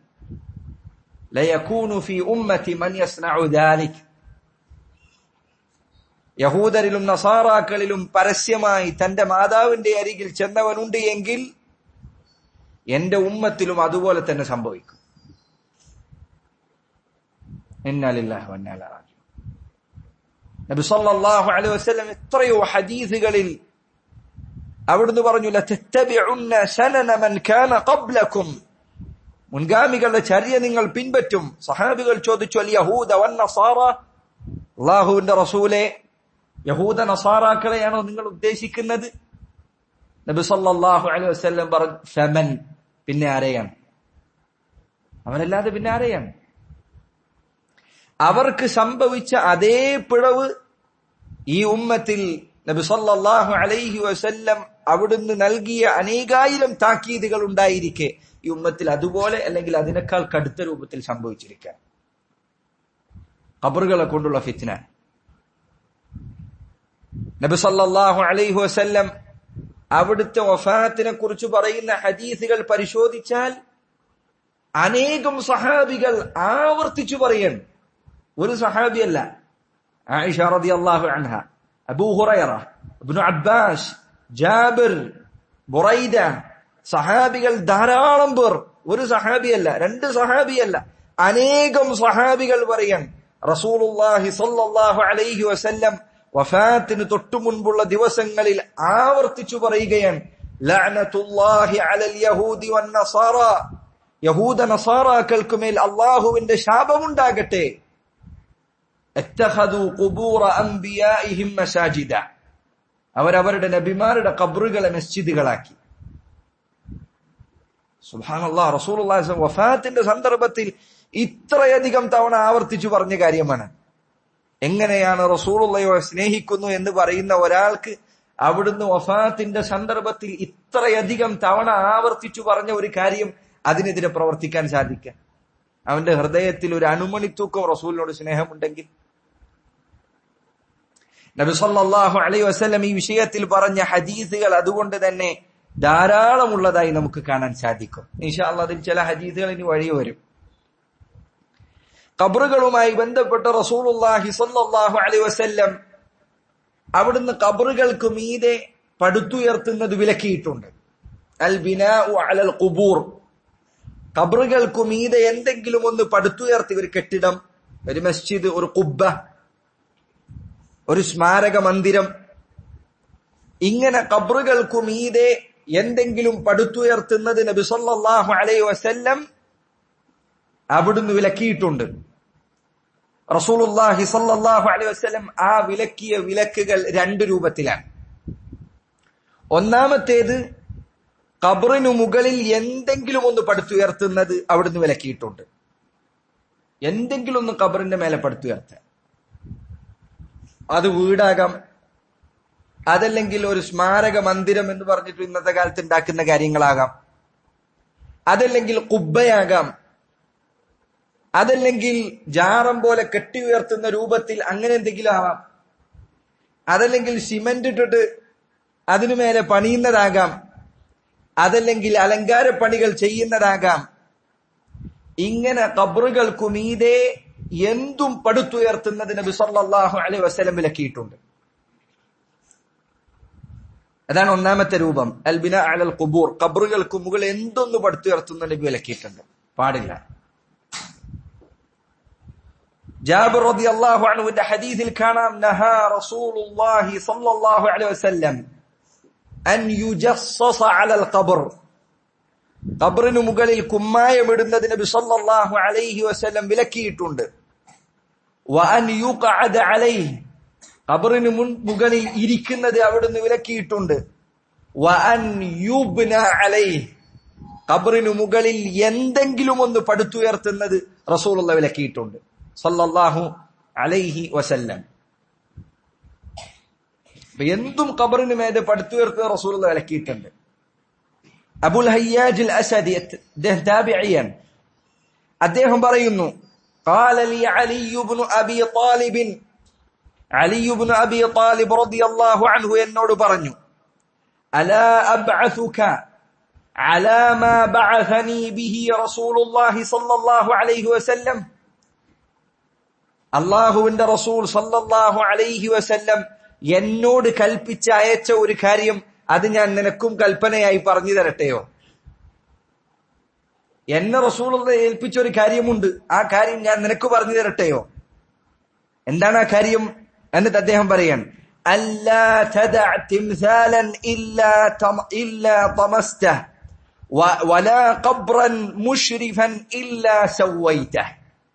ليكون في أمة من يصنع ذلك യഹൂദരിലും നസാറാക്കളിലും പരസ്യമായി തന്റെ മാതാവിന്റെ അരികിൽ ചെന്നവനുണ്ട് എങ്കിൽ എന്റെ ഉമ്മത്തിലും അതുപോലെ തന്നെ സംഭവിക്കും എന്നാലില്ലാഹു വന്നാലാ നബി സല്ലല്ലാഹു അലൈഹി വസല്ലം എത്രയോ ഹദീസുകളിൽ അവിടുന്ന് പറഞ്ഞു ലതത്തബിഉന്ന സനന മൻ കാന ഖബ്ലക്കും മുൻഗാമികളുടെ ചര്യ നിങ്ങൾ പിൻപറ്റും സഹാബികൾ ചോദിച്ചു അൽ യഹൂദ വൻ നസാറ അള്ളാഹുവിന്റെ റസൂലെ യഹൂദ നസാറാക്കളെയാണോ നിങ്ങൾ ഉദ്ദേശിക്കുന്നത് നബി സല്ലല്ലാഹു അലൈഹി വസല്ലം പറഞ്ഞു ഫമൻ പിന്നെ ആരെയാണ് അവനല്ലാതെ പിന്നെ ആരെയാണ് അവർക്ക് സംഭവിച്ച അതേ പിഴവ് ഈ ഉമ്മത്തിൽ നബി സല്ലല്ലാഹു അലൈഹി വസല്ലം അവിടുന്ന് നൽകിയ അനേകായിരം താക്കീതുകൾ ഉണ്ടായിരിക്കെ ഈ ഉമ്മത്തിൽ അതുപോലെ അല്ലെങ്കിൽ അതിനേക്കാൾ കടുത്ത രൂപത്തിൽ സംഭവിച്ചിരിക്കാൻ ഖബറുകളെ കൊണ്ടുള്ള ഫിത്ന നബി സല്ലല്ലാഹു അലൈഹി വസല്ലം അവിടുത്തെ വഫാത്തിനെ കുറിച്ച് പറയുന്ന ഹദീസുകൾ പരിശോധിച്ചാൽ അനേകം സഹാബികൾ ആവർത്തിച്ചു പറയണം ഒരു സഹാബിയല്ല ആയിഷ റളിയല്ലാഹു അൻഹ Abu Hurairah Ibn Abbas Jabir Buraidah സഹാബികൾ ധാരാളം പേർ ഒരു സഹാബിയല്ല രണ്ട് സഹാബിയല്ല അനേകം സഹാബികൾ പറയാൻ റസൂലുള്ളാഹി സ്വല്ലല്ലാഹു അലൈഹി വസല്ലം വഫാത്തിന് തൊട്ടു മുൻപുള്ള ദിവസങ്ങളിൽ ആവർത്തിച്ചു പറയുകയാണ് ലഅനത്തുല്ലാഹി അലൽ യഹൂദി വൻ നസാറ യഹൂദ നസാറാക്കൾക്ക് മേൽ അള്ളാഹുവിന്റെ ശാപമുണ്ടാകട്ടെ اتخذوا قبور انبيائهم مساجدا അവരവരുടെ നബിമാരുടെ ഖബറുകളെ മസ്ജിദുകളാക്കി സുബ്ഹാനല്ലാഹ് റസൂലുള്ളാഹി വഫാത്തിന്റെ സന്ദർഭത്തിൽ ഇത്രയധികം തവണ ആവർത്തിച്ചു പറഞ്ഞ കാര്യമാണ് എങ്ങനെയാണ് റസൂലുള്ളയെ സ്നേഹിക്കുന്നു എന്ന് പറയുന്ന ഒരാൾക്ക് അവിടുന്ന് വഫാത്തിന്റെ സന്ദർഭത്തിൽ ഇത്രയധികം തവണ ആവർത്തിച്ചു പറഞ്ഞ ഒരു കാര്യം അതിനെതിരെ പ്രവർത്തിക്കാൻ സാധിക്കാം അവന്റെ ഹൃദയത്തിൽ ഒരു അണുമണിത്തൂക്കം റസൂലിനോട് സ്നേഹമുണ്ടെങ്കിൽ നബി സല്ലല്ലാഹു അലൈഹി വസല്ലം ഈ വിഷയത്തിൽ പറഞ്ഞ ഹദീസുകൾ അതുകൊണ്ട് തന്നെ ധാരാളമുള്ളതായി നമുക്ക് കാണാൻ സാധിക്കും ഇൻഷാല്ല അതിൽ ചില ഹദീസുകൾ ഇനി വഴി വരും ഖബറുകളുമായി ബന്ധപ്പെട്ട റസൂലുള്ളാഹി സല്ലല്ലാഹു അലൈഹി വസല്ലം അവിടുന്ന് ഖബറുകൾക്ക് മീതെ പടുത്തുയർത്തുന്നത് വിലക്കിയിട്ടുണ്ട് അൽ ബിനാഉ അലൽ ഖുബൂർ ഖബറുകൾക്ക് മീതെ എന്തെങ്കിലും ഒന്ന് പടുത്തുയർത്തി ഒരു കെട്ടിടം ഒരു മസ്ജിദ് ഒരു കുബ്ബ ഒരു സ്മാരക മന്ദിരം ഇങ്ങനെ ഖബറുകൾക്കു മീതെ എന്തെങ്കിലും പടുത്തുയർത്തുന്നത് നബി സല്ലല്ലാഹു അലൈഹി വസല്ലം അവിടുന്ന് വിലക്കിയിട്ടുണ്ട് റസൂലുള്ളാഹി സല്ലല്ലാഹു അലൈഹി വസല്ലം ആ വിലക്കിയ വിലക്കുകൾ രണ്ട് രൂപത്തിലാണ് ഒന്നാമത്തേത് ഖബറിനു മുകളിൽ എന്തെങ്കിലും ഒന്ന് പടുത്തുയർത്തുന്നത് അവിടുന്ന് വിലക്കിയിട്ടുണ്ട് എന്തെങ്കിലും ഒന്ന് ഖബറിന്റെ മേലെ പടുത്തുയർത്തുക അത് വീടാകാം അതല്ലെങ്കിൽ ഒരു സ്മാരക മന്ദിരം എന്ന് പറഞ്ഞിട്ട് ഇന്നത്തെ കാലത്ത് ഉണ്ടാക്കുന്ന കാര്യങ്ങളാകാം അതല്ലെങ്കിൽ കുബ്ബയാകാം അതല്ലെങ്കിൽ ജാറം പോലെ കെട്ടി ഉയർത്തുന്ന രൂപത്തിൽ അങ്ങനെ എന്തെങ്കിലും ആവാം അതല്ലെങ്കിൽ സിമന്റ് ഇട്ടിട്ട് അതിനു മേലെ പണിയുന്നതാകാം അതല്ലെങ്കിൽ അലങ്കാര പണികൾ ചെയ്യുന്നതാകാം ഇങ്ങനെ കബറുകൾക്കു മീതെ എന്തും പടുത്തുയർത്തുന്നത് നബി സല്ലല്ലാഹു അലൈഹി വസല്ലം വിലക്കിയിട്ടുണ്ട് അതാണ് ഒന്നാമത്തെ രൂപം അൽബിന അലൽ ഖുബൂർ ഖബറുകൾക്ക് മുകളിൽ എന്തൊന്ന് പടുത്തുയർത്തുന്ന നബി വിലക്കിയിട്ടുണ്ട് പാടില്ല ജാബിർ റളിയല്ലാഹു അൻഹുവിന്റെ ഹദീസിൽ കാണാം നഹാ റസൂലുള്ളാഹി സ്വല്ലല്ലാഹു അലൈഹി വസല്ലം അൻ യുജസ്സസ അലൽ ഖബർ ഖബറിനു മുകളിൽ കുമ്മായമിടുന്നത് നബി സല്ലല്ലാഹു അലൈഹി വസല്ലം വിലക്കിയിട്ടുണ്ട് വഅൻ യുഖഅദ അലൈഹി ഖബറിന് മുൻ മുകളിൽ ഇരിക്കുന്നത് അവിടുന്ന് വിലക്കിയിട്ടുണ്ട് വഅൻ യുബ്ന അലൈഹി ഖബറിനു മുകളിൽ എന്തെങ്കിലും ഒന്ന് പടുത്തുയർത്തുന്നത് റസൂലുള്ള വിലക്കിയിട്ടുണ്ട് സല്ലല്ലാഹു അലൈഹി വസല്ലം അപ്പൊ എന്തും ഖബറിന് മേലെ പടുത്തുയർത്തുന്ന റസൂലുള്ള വിലക്കിയിട്ടുണ്ട് അബുൽ ഹയ്യാജ് അസദി അദ്ദേഹം താബിഇയാണ് അദ്ദേഹം പറയുന്നു قال لي علي بن ابي طالب علي بن ابي طالب رضي الله عنه എന്നോട് പറഞ്ഞു الا ابعثك على ما بعثني به رسول الله صلى الله عليه وسلم അള്ളാഹുവിന്റെ റസൂൽ സല്ലല്ലാഹു അലൈഹി വസല്ലം എന്നോട് കൽപ്പിച്ച് അയച്ച ഒരു കാര്യം അത് ഞാൻ നിനക്കും കൽപ്പനയായി പറഞ്ഞു തരട്ടെയോ എന്നെ റസൂൾ ഏൽപ്പിച്ച ഒരു കാര്യമുണ്ട് ആ കാര്യം ഞാൻ നിനക്ക് പറഞ്ഞു തരട്ടെയോ എന്താണ് ആ കാര്യം എന്നിട്ട് അദ്ദേഹം പറയാൻ അല്ലാ തദഅ തിംസാലൻ ഇല്ലാ തമ- ഇല്ലാ തമസ്തഹ് വ- വലാ ഖബ്റൻ മുശ്രിഫൻ ഇല്ലാ സവൈതഹ്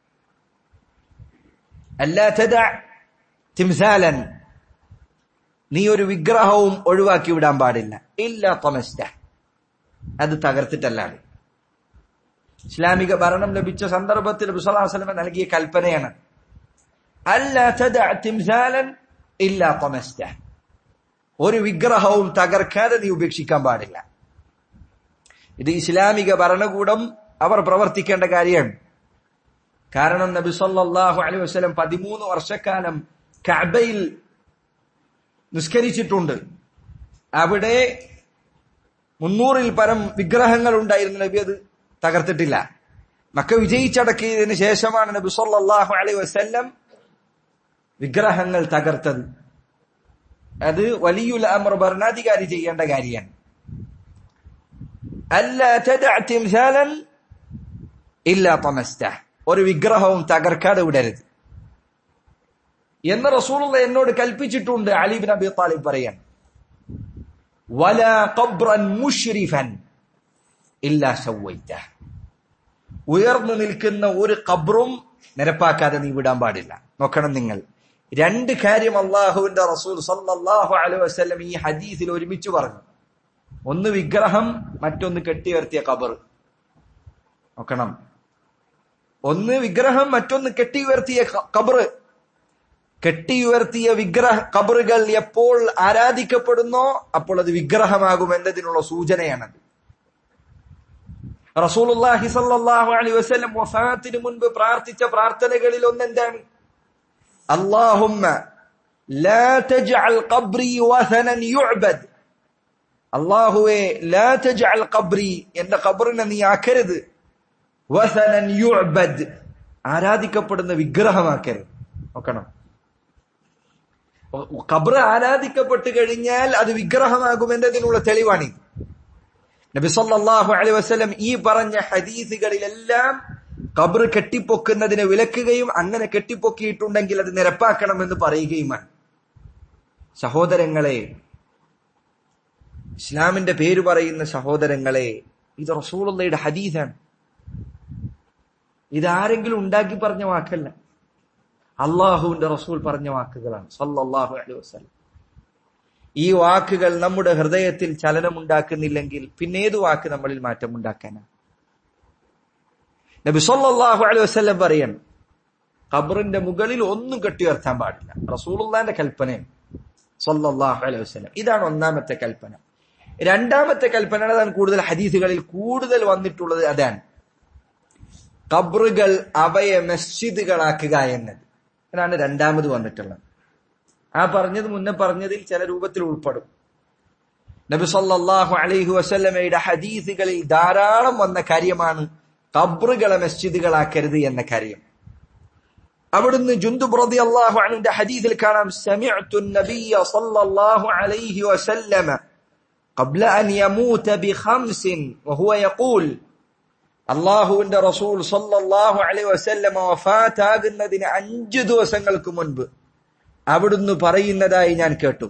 അല്ലാ തദഅ തിംസാലൻ നീ ഒരു വിഗ്രഹവും ഒഴിവാക്കി വിടാൻ പാടില്ല ഇല്ല തമസ്ത അത് തകർത്തിട്ടല്ലാതെ ഇസ്ലാമിക ഭരണം ലഭിച്ച സന്ദർഭത്തിൽ ബുസലാസ്ലമ നൽകിയ കൽപ്പനയാണ് അല്ല തദഅ തിംസാലൻ ഇല്ല തമസ്ത ഒരു വിഗ്രഹവും തകർക്കാതെ നീ ഉപേക്ഷിക്കാൻ പാടില്ല ഇത് ഇസ്ലാമിക ഭരണകൂടം അവർ പ്രവർത്തിക്കേണ്ട കാര്യമാണ് കാരണം നബി സല്ലല്ലാഹു അലൈഹി വസല്ലം പതിമൂന്ന് വർഷക്കാലം കഅബയിൽ നിസ്കരിച്ചിട്ടുണ്ട് അവിടെ മുന്നൂറിൽ പരം വിഗ്രഹങ്ങൾ ഉണ്ടായിരുന്നു നബി അത് തകർത്തിട്ടില്ല മക്ക വിജയിച്ചടക്കിയതിനു ശേഷമാണ് നബി സല്ലല്ലാഹു അലൈഹി വസല്ലം വിഗ്രഹങ്ങൾ തകർത്തത് അത് വലിയുൽ അമർ ഭരണാധികാരി ചെയ്യേണ്ട കാര്യമാണ് അല്ല തദഅ തിംസാലൻ ഇല്ലാ തമസ്തഹ് ഒരു വിഗ്രഹവും തകർക്കാതെ വിടരുത് എന്ന് റസൂലുള്ള എന്നോട് കൽപ്പിച്ചിട്ടുണ്ട് അലിബിൻ അബി താലിബ് പറയാൻ വല ഖബ്റൻ മുഷ്രിഫൻ ഇല്ലാ സവൈത ഉയർന്നു നിൽക്കുന്ന ഒരു ഖബ്റും നിരപ്പാക്കാതെ നീ വിടാൻ പാടില്ല നോക്കണം നിങ്ങൾ രണ്ട് കാര്യം അള്ളാഹുവിന്റെ റസൂൽ സല്ലല്ലാഹു അലൈഹി വസല്ലം ഈ ഹദീസിൽ ഒരുമിച്ച് പറഞ്ഞു ഒന്ന് വിഗ്രഹം മറ്റൊന്ന് കെട്ടിയുയർത്തിയ ഖബർ നോക്കണം ഒന്ന് വിഗ്രഹം മറ്റൊന്ന് കെട്ടിയുയർത്തിയ ഖബർ കെട്ടിയുയർത്തിയ വിഗ്രഹ ഖബറുകൾ എപ്പോൾ ആരാധിക്കപ്പെടുന്നോ അപ്പോൾ അത് വിഗ്രഹമാകും എന്നതിനുള്ള സൂചനയാണത് റസൂലുള്ളാഹി സ്വല്ലല്ലാഹു അലൈഹി വസല്ലം വഫാത്തിന് മുൻപ് പ്രാർത്ഥിച്ച പ്രാർത്ഥനകളിൽ ഒന്നെന്താണ് അല്ലാഹുമ്മ ലാ തജ്അൽ ഖബ്രി വസനൻ യുഅബദ് അല്ലാഹുവേ ലാ തജ്അൽ ഖബ്രി എന്റെ ഖബറിനെ നീ ആക്കരുത് വസനൻ യുഅബദ് ആരാധിക്കപ്പെടുന്ന വിഗ്രഹമാക്കരുത് നോക്കണം ഖബർ ആരാധിക്കപ്പെട്ട് കഴിഞ്ഞാൽ അത് വിഗ്രഹമാകും എന്നതിനുള്ള തെളിവാണിത് നബി സല്ലല്ലാഹു അലൈഹി വസല്ലം ഈ പറഞ്ഞ ഹദീസുകളിലെല്ലാം ഖബർ കെട്ടിപ്പൊക്കുന്നതിനെ വിലക്കുകയും അങ്ങനെ കെട്ടിപ്പൊക്കിയിട്ടുണ്ടെങ്കിൽ അത് നിരപ്പാക്കണമെന്ന് പറയുകയുമാണ് സഹോദരങ്ങളെ ഇസ്ലാമിന്റെ പേര് പറയുന്ന സഹോദരങ്ങളെ ഇത് റസൂലുള്ളയുടെ ഹദീസാണ് ഇതാരെങ്കിലും ഉണ്ടാക്കി പറഞ്ഞ വാക്കല്ല അള്ളാഹുവിന്റെ റസൂൽ പറഞ്ഞ വാക്കുകളാണ് സല്ലല്ലാഹു അലൈഹി വസല്ലം ഈ വാക്കുകൾ നമ്മുടെ ഹൃദയത്തിൽ ചലനമുണ്ടാക്കുന്നില്ലെങ്കിൽ പിന്നെ ഏത് വാക്ക് നമ്മളിൽ മാറ്റമുണ്ടാക്കാനാണ് നബി സല്ലല്ലാഹു അലൈഹി വസല്ലം പറയണം ഖബറിന്റെ മുകളിൽ ഒന്നും കെട്ടിയുയർത്താൻ പാടില്ല റസൂലുള്ളാന്റെ കൽപ്പനയാണ് സല്ലല്ലാഹു അലൈഹി വസല്ലം ഇതാണ് ഒന്നാമത്തെ കൽപ്പന രണ്ടാമത്തെ കൽപ്പന അതാണ് കൂടുതൽ ഹദീസുകളിൽ കൂടുതൽ വന്നിട്ടുള്ളത് അതാണ് ഖബറുകൾ അവയെ മസ്ജിദുകളാക്കുക എന്നത് അതാണ് രണ്ടാമത് വന്നിട്ടുള്ളത് ആ പറഞ്ഞത് മുന്നേ പറഞ്ഞതിൽ ചില രൂപത്തിൽ ഉൾപ്പെടും നബി സല്ലല്ലാഹു അലൈഹി വസല്ലമയുടെ ഹദീസുകളിൽ ധാരാളം വന്ന കാര്യമാണ് ഖബറുകളെ മസ്ജിദുകളാക്കരുത് എന്ന കാര്യം അവിടുന്ന് ജുന്ദുബ് റളിയല്ലാഹു അൻഹുവിന്റെ ഹദീസിൽ കാണാം സമിഅ്തു നബിയ സല്ലല്ലാഹു അലൈഹി വസല്ലമ قبل أن يموت بخمس وهو يقول അള്ളാഹുവിന്റെ റസൂൽ സല്ലല്ലാഹു അലൈഹി വസല്ലമ വഫാത്താകുന്നതിന് അഞ്ചു ദിവസങ്ങൾക്ക് മുൻപ് അവിടുന്ന് പറയുന്നതായി ഞാൻ കേട്ടു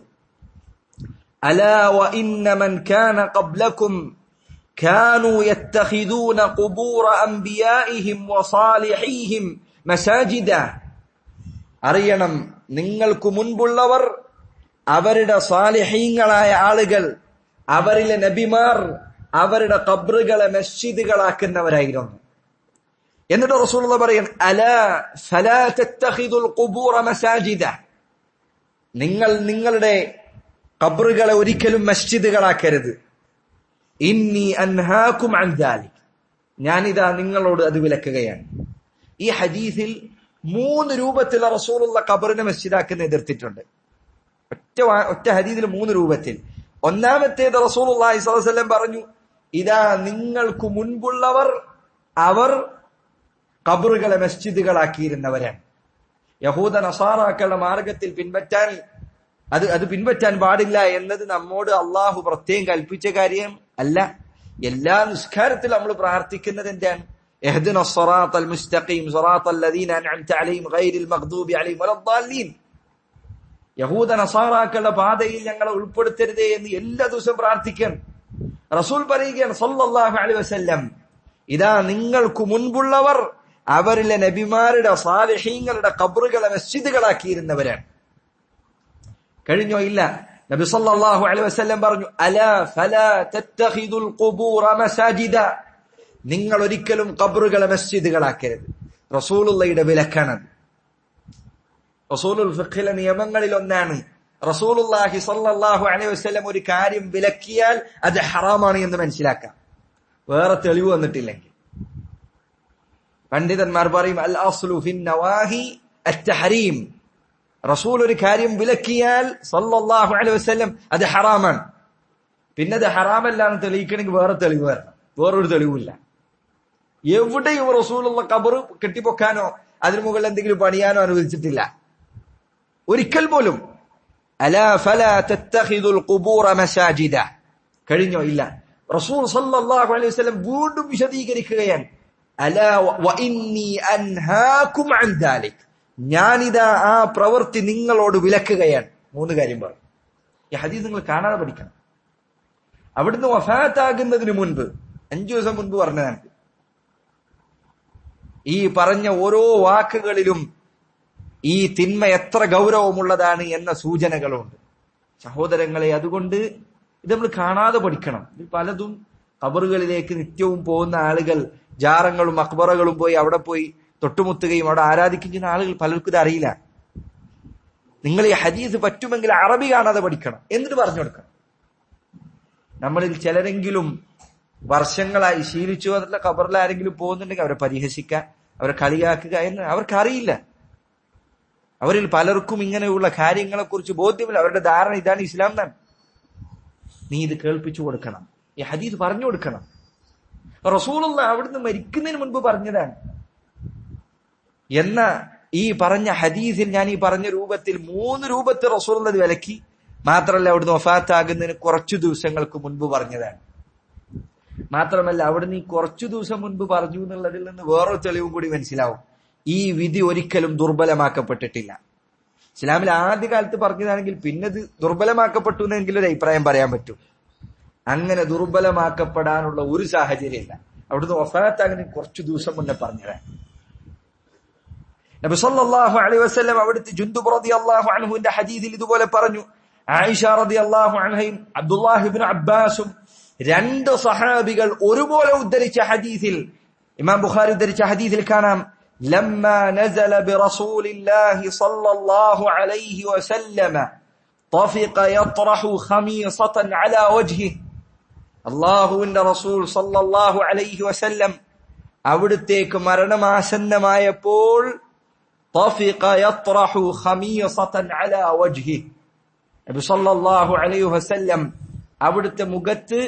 അലാ വഇന്ന മൻ കാന ഖബ്ലകും كانوا يتخذون قبور أنبيائهم وصالحيهم مساجدا അറിയണം നിങ്ങൾക്ക് മുൻപുള്ളവർ അവരുടെ സാലിഹീങ്ങളായ ആളുകൾ അവരിലെ നബിമാർ അവരുടെ കബ്റുകളെ മസ്ജിദുകളാക്കുന്നവരായിരുന്നു എന്നിട്ട് റസൂലുള്ള പറയും അല ഫലാ തത്തഖിദുൽ ഖുബൂറ മസാജിദ നിങ്ങൾ നിങ്ങളുടെ കബ്റുകളെ ഒരിക്കലും മസ്ജിദുകളാക്കരുത് ഇന്നി അൻഹാക്കും അൻ ദാലിക് ഞാനിതാ നിങ്ങളോട് അത് വിലക്കുകയാണ് ഈ ഹദീസിൽ മൂന്ന് രൂപത്തിൽ റസൂലുള്ള ഖബറിനെ മസ്ജിദാക്കുന്ന എതിർത്തിട്ടുണ്ട് ഒറ്റ വാ- ഒറ്റ ഹദീസിൽ മൂന്ന് രൂപത്തിൽ ഒന്നാമത്തേത് റസൂലുള്ളാഹി സ്വല്ലല്ലാഹു അലൈഹി വസല്ലം പറഞ്ഞു ഇതാ നിങ്ങൾക്ക് മുൻപുള്ളവർ അവർ ഖബറുകളെ മസ്ജിദുകളാക്കിയിരുന്നവരാണ് യഹൂദ നസാറാക്കളുടെ മാർഗത്തിൽ പിൻപറ്റാൻ അത് അത് പിൻപറ്റാൻ പാടില്ല എന്നത് നമ്മോട് അള്ളാഹു പ്രത്യേകം കൽപ്പിച്ച കാര്യം അല്ല എല്ലാ നിസ്കാരത്തിലും നമ്മൾ പ്രാർത്ഥിക്കുന്നത് എന്താണ് اهدنا الصراط المستقيم صراط الذين أنعمت عليهم غير المغضوب عليهم ولا الضالين യഹൂദ നസാറാക്കളുടെ പാതയിൽ ഞങ്ങളെ ഉൾപ്പെടുത്തരുതേ എന്ന് എല്ലാ ദിവസവും പ്രാർത്ഥിക്കണം റസൂൽ പറയുകയാണ് സല്ലല്ലാഹു അലൈഹി വസല്ലം ഇതാ നിങ്ങൾക്ക് മുൻപുള്ളവർ അവരിലെ നബിമാരുടെ സാലിഹീങ്ങളുടെ കബറുകളെ മസ്ജിദുകളാക്കിയിരുന്നവരാണ് കഴിഞ്ഞോ ഇല്ല നബി സല്ലല്ലാഹു അലൈഹി വസല്ലം പറഞ്ഞു അലാ ഫലാ തത്തഖിദുൽ ഖുബൂറ മസാജിദ നിങ്ങൾ ഒരിക്കലും ഖബറുകളെ മസ്ജിദുകളാക്കരുത് റസൂലുള്ളയുടെ വിലക്കാണത് റസൂലുൽ ഫിഖിലെ നിയമങ്ങളിൽ ഒന്നാണ് റസൂലുള്ളാഹി സല്ലല്ലാഹു അലൈഹി വസല്ലം ഒരു കാര്യം വിലക്കിയാൽ അത് ഹറാമാണ് എന്ന് മനസ്സിലാക്കാം വേറെ തെളിവ് വന്നിട്ടില്ലെങ്കിൽ പണ്ഡിതന്മാർ പറയും അൽ അസ്ലു ഫിൻ നവാഹി അത്തഹരീം റസൂൽ ഒരു കാര്യം വിലക്കിയാൽ സല്ലല്ലാഹു അലൈഹി വസല്ലം അത് ഹറാമാണ് പിന്നെ അത് ഹറാമല്ല എന്ന് തെളിയിക്കണമെങ്കിൽ വേറെ തെളിവ് വരണം വേറൊരു തെളിവില്ല എവിടെയും റസൂലുള്ള കബറ് കെട്ടിപ്പൊക്കാനോ അതിനു മുകളിൽ എന്തെങ്കിലും പണിയാനോ അനുവദിച്ചിട്ടില്ല ഒരിക്കൽ പോലും അലാ ഫലാ തത്തഖിദുൽ ഖുബൂറ മസാജിദ കഴിഞ്ഞോ ഇല്ല റസൂൽ സല്ലല്ലാഹു അലൈഹി വസല്ലം വീണ്ടും വിശദീകരിക്കുകയാണ് അലാ വ- വഇന്നി അൻഹാകും അൻ ദാലിക് ഞാനിതാ ആ പ്രവൃത്തി നിങ്ങളോട് വിലക്കുകയാണ് മൂന്ന് കാര്യം പറഞ്ഞു ഈ ഹദീസ് നിങ്ങൾ കാണാതെ പഠിക്കണം അവിടുന്ന് വഫാത്താകുന്നതിന് മുൻപ് അഞ്ചു ദിവസം മുൻപ് പറഞ്ഞതാണ് ഈ പറഞ്ഞ ഓരോ വാക്കുകളിലും ഈ തിന്മ എത്ര ഗൗരവമുള്ളതാണ് എന്ന സൂചനകളുണ്ട് സഹോദരങ്ങളെ അതുകൊണ്ട് ഇത് നമ്മൾ കാണാതെ പഠിക്കണം ഇത് പലതും കബറുകളിലേക്ക് നിത്യവും പോകുന്ന ആളുകൾ ജാറങ്ങളും അക്ബറകളും പോയി അവിടെ പോയി തൊട്ടുമുത്തുകയും അവിടെ ആരാധിക്കുകയും ചെയ്യുന്ന ആളുകൾ പലർക്കും ഇത് അറിയില്ല നിങ്ങൾ ഈ ഹദീസ് പറ്റുമെങ്കിൽ അറബി കാണാതെ പഠിക്കണം എന്നിട്ട് പറഞ്ഞു കൊടുക്കണം നമ്മളിൽ ചിലരെങ്കിലും വർഷങ്ങളായി ശീലിച്ചു വന്നിട്ടുള്ള ഖബറിൽ ആരെങ്കിലും പോകുന്നുണ്ടെങ്കിൽ അവരെ പരിഹസിക്കുക അവരെ കളിയാക്കുക എന്ന് അവർക്കറിയില്ല അവരിൽ പലർക്കും ഇങ്ങനെയുള്ള കാര്യങ്ങളെ കുറിച്ച് ബോധ്യമില്ല അവരുടെ ധാരണ ഇതാണ് ഇസ്ലാം എന്നാണ് നീ ഇത് കേൾപ്പിച്ചു കൊടുക്കണം ഈ ഹദീസ് പറഞ്ഞു കൊടുക്കണം റസൂലുള്ള അവിടുന്ന് മരിക്കുന്നതിന് മുൻപ് പറഞ്ഞതാണ് എന്ന ഈ പറഞ്ഞ ഹദീസിൽ ഞാൻ ഈ പറഞ്ഞ രൂപത്തിൽ മൂന്ന് രൂപത്തിൽ റസൂലുള്ളത് വിലക്കി മാത്രമല്ല അവിടുന്ന് വഫാത്താകുന്നതിന് കുറച്ചു ദിവസങ്ങൾക്ക് മുൻപ് പറഞ്ഞതാണ് മാത്രമല്ല അവിടുന്ന് ഈ കുറച്ചു ദിവസം മുൻപ് പറഞ്ഞു എന്നുള്ളതിൽ നിന്ന് വേറൊരു തെളിവും കൂടി മനസ്സിലാവും ഈ വിധി ഒരിക്കലും ദുർബലമാക്കപ്പെട്ടിട്ടില്ല ഇസ്ലാമിൽ ആദ്യകാലത്ത് പറഞ്ഞതാണെങ്കിൽ പിന്നെ ഇത് ദുർബലമാക്കപ്പെട്ടു എന്നെങ്കിലും ഒരു അഭിപ്രായം പറയാൻ പറ്റും അങ്ങനെ ദുർബലമാക്കപ്പെടാനുള്ള ഒരു സാഹചര്യമില്ല അവിടുന്ന് വഫാത്താകുന്ന കുറച്ചു ദിവസം മുന്നേ പറഞ്ഞതാണ് നബി സല്ലല്ലാഹു അലൈഹി വസല്ലം അവിടുത്തെ ജുന്ദുബ് റളിയല്ലാഹു അൻഹുവിന്റെ ഹദീസിൽ ഇതുപോലെ പറഞ്ഞു ആയിഷ റളിയല്ലാഹു അൻഹയും അബ്ദുല്ലാഹി ഇബ്നു അബ്ബാസും രണ്ട് സഹാബികൾ ഒരുപോലെ ഉദ്ധരിച്ച ഹദീസിൽ ഇമാം ബുഖാരി ഉദ്ധരിച്ച ഹദീസിൽ കാണാം لما نزل برسول الله صلى الله عليه وسلم طفق يطرح خميصة على وجهه അള്ളാഹുവിന്റെ റസൂൽ സല്ലല്ലാഹു അലൈഹി വസല്ലം അവിടുത്തേക്ക് മരണമാസന്നമായപ്പോൾ طفق يطرح خميصة على وجهه നബി സല്ലല്ലാഹു അലൈഹി വസല്ലം അവിടുത്തെ മുഖത്ത്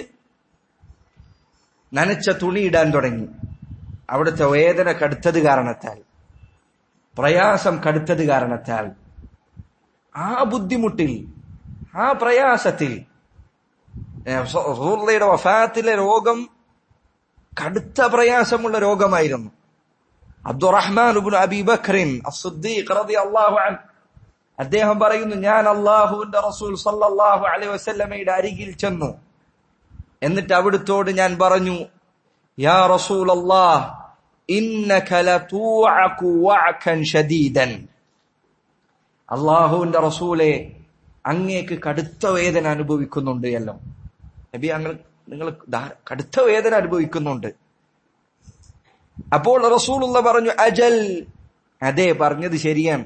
നനച്ച തുണി ഇടാൻ തുടങ്ങി അവിടുത്തെ വേദന കടുത്തത് കാരണത്താൽ പ്രയാസം കടുത്തത് കാരണത്താൽ ആ ബുദ്ധിമുട്ടിൽ ആ പ്രയാസത്തിൽ റസൂലുള്ളയുടെ വഫാത്തിലെ രോഗം കടുത്ത പ്രയാസമുള്ള രോഗമായിരുന്നു അബ്ദുറഹ്മാൻ ഇബ്നു അബി ബക്രിൻ അസ്സുദ്ദീഖ് റളിയല്ലാഹു അൻഹു അദ്ദേഹം പറയുന്നു ഞാൻ അള്ളാഹുവിന്റെ റസൂൽ സല്ലല്ലാഹു അലൈഹി വസല്ലമയുടെ അരികിൽ ചെന്നു എന്നിട്ട് അവിടുത്തോട് ഞാൻ പറഞ്ഞു യാ റസൂൽ അല്ലാഹ് ഇന്നക ലതൂഅകു വഅകൻ ഷദീദൻ അള്ളാഹുവിന്റെ റസൂലെ അങ്ങേക്ക് കടുത്ത വേദന അനുഭവിക്കുന്നുണ്ട് എല്ലാം നബി അങ്ങ് നിങ്ങൾ ധാ- കടുത്ത വേദന അനുഭവിക്കുന്നുണ്ട് അപ്പോൾ റസൂലുള്ള പറഞ്ഞു അജൽ അതെ പറഞ്ഞത് ശരിയാണ്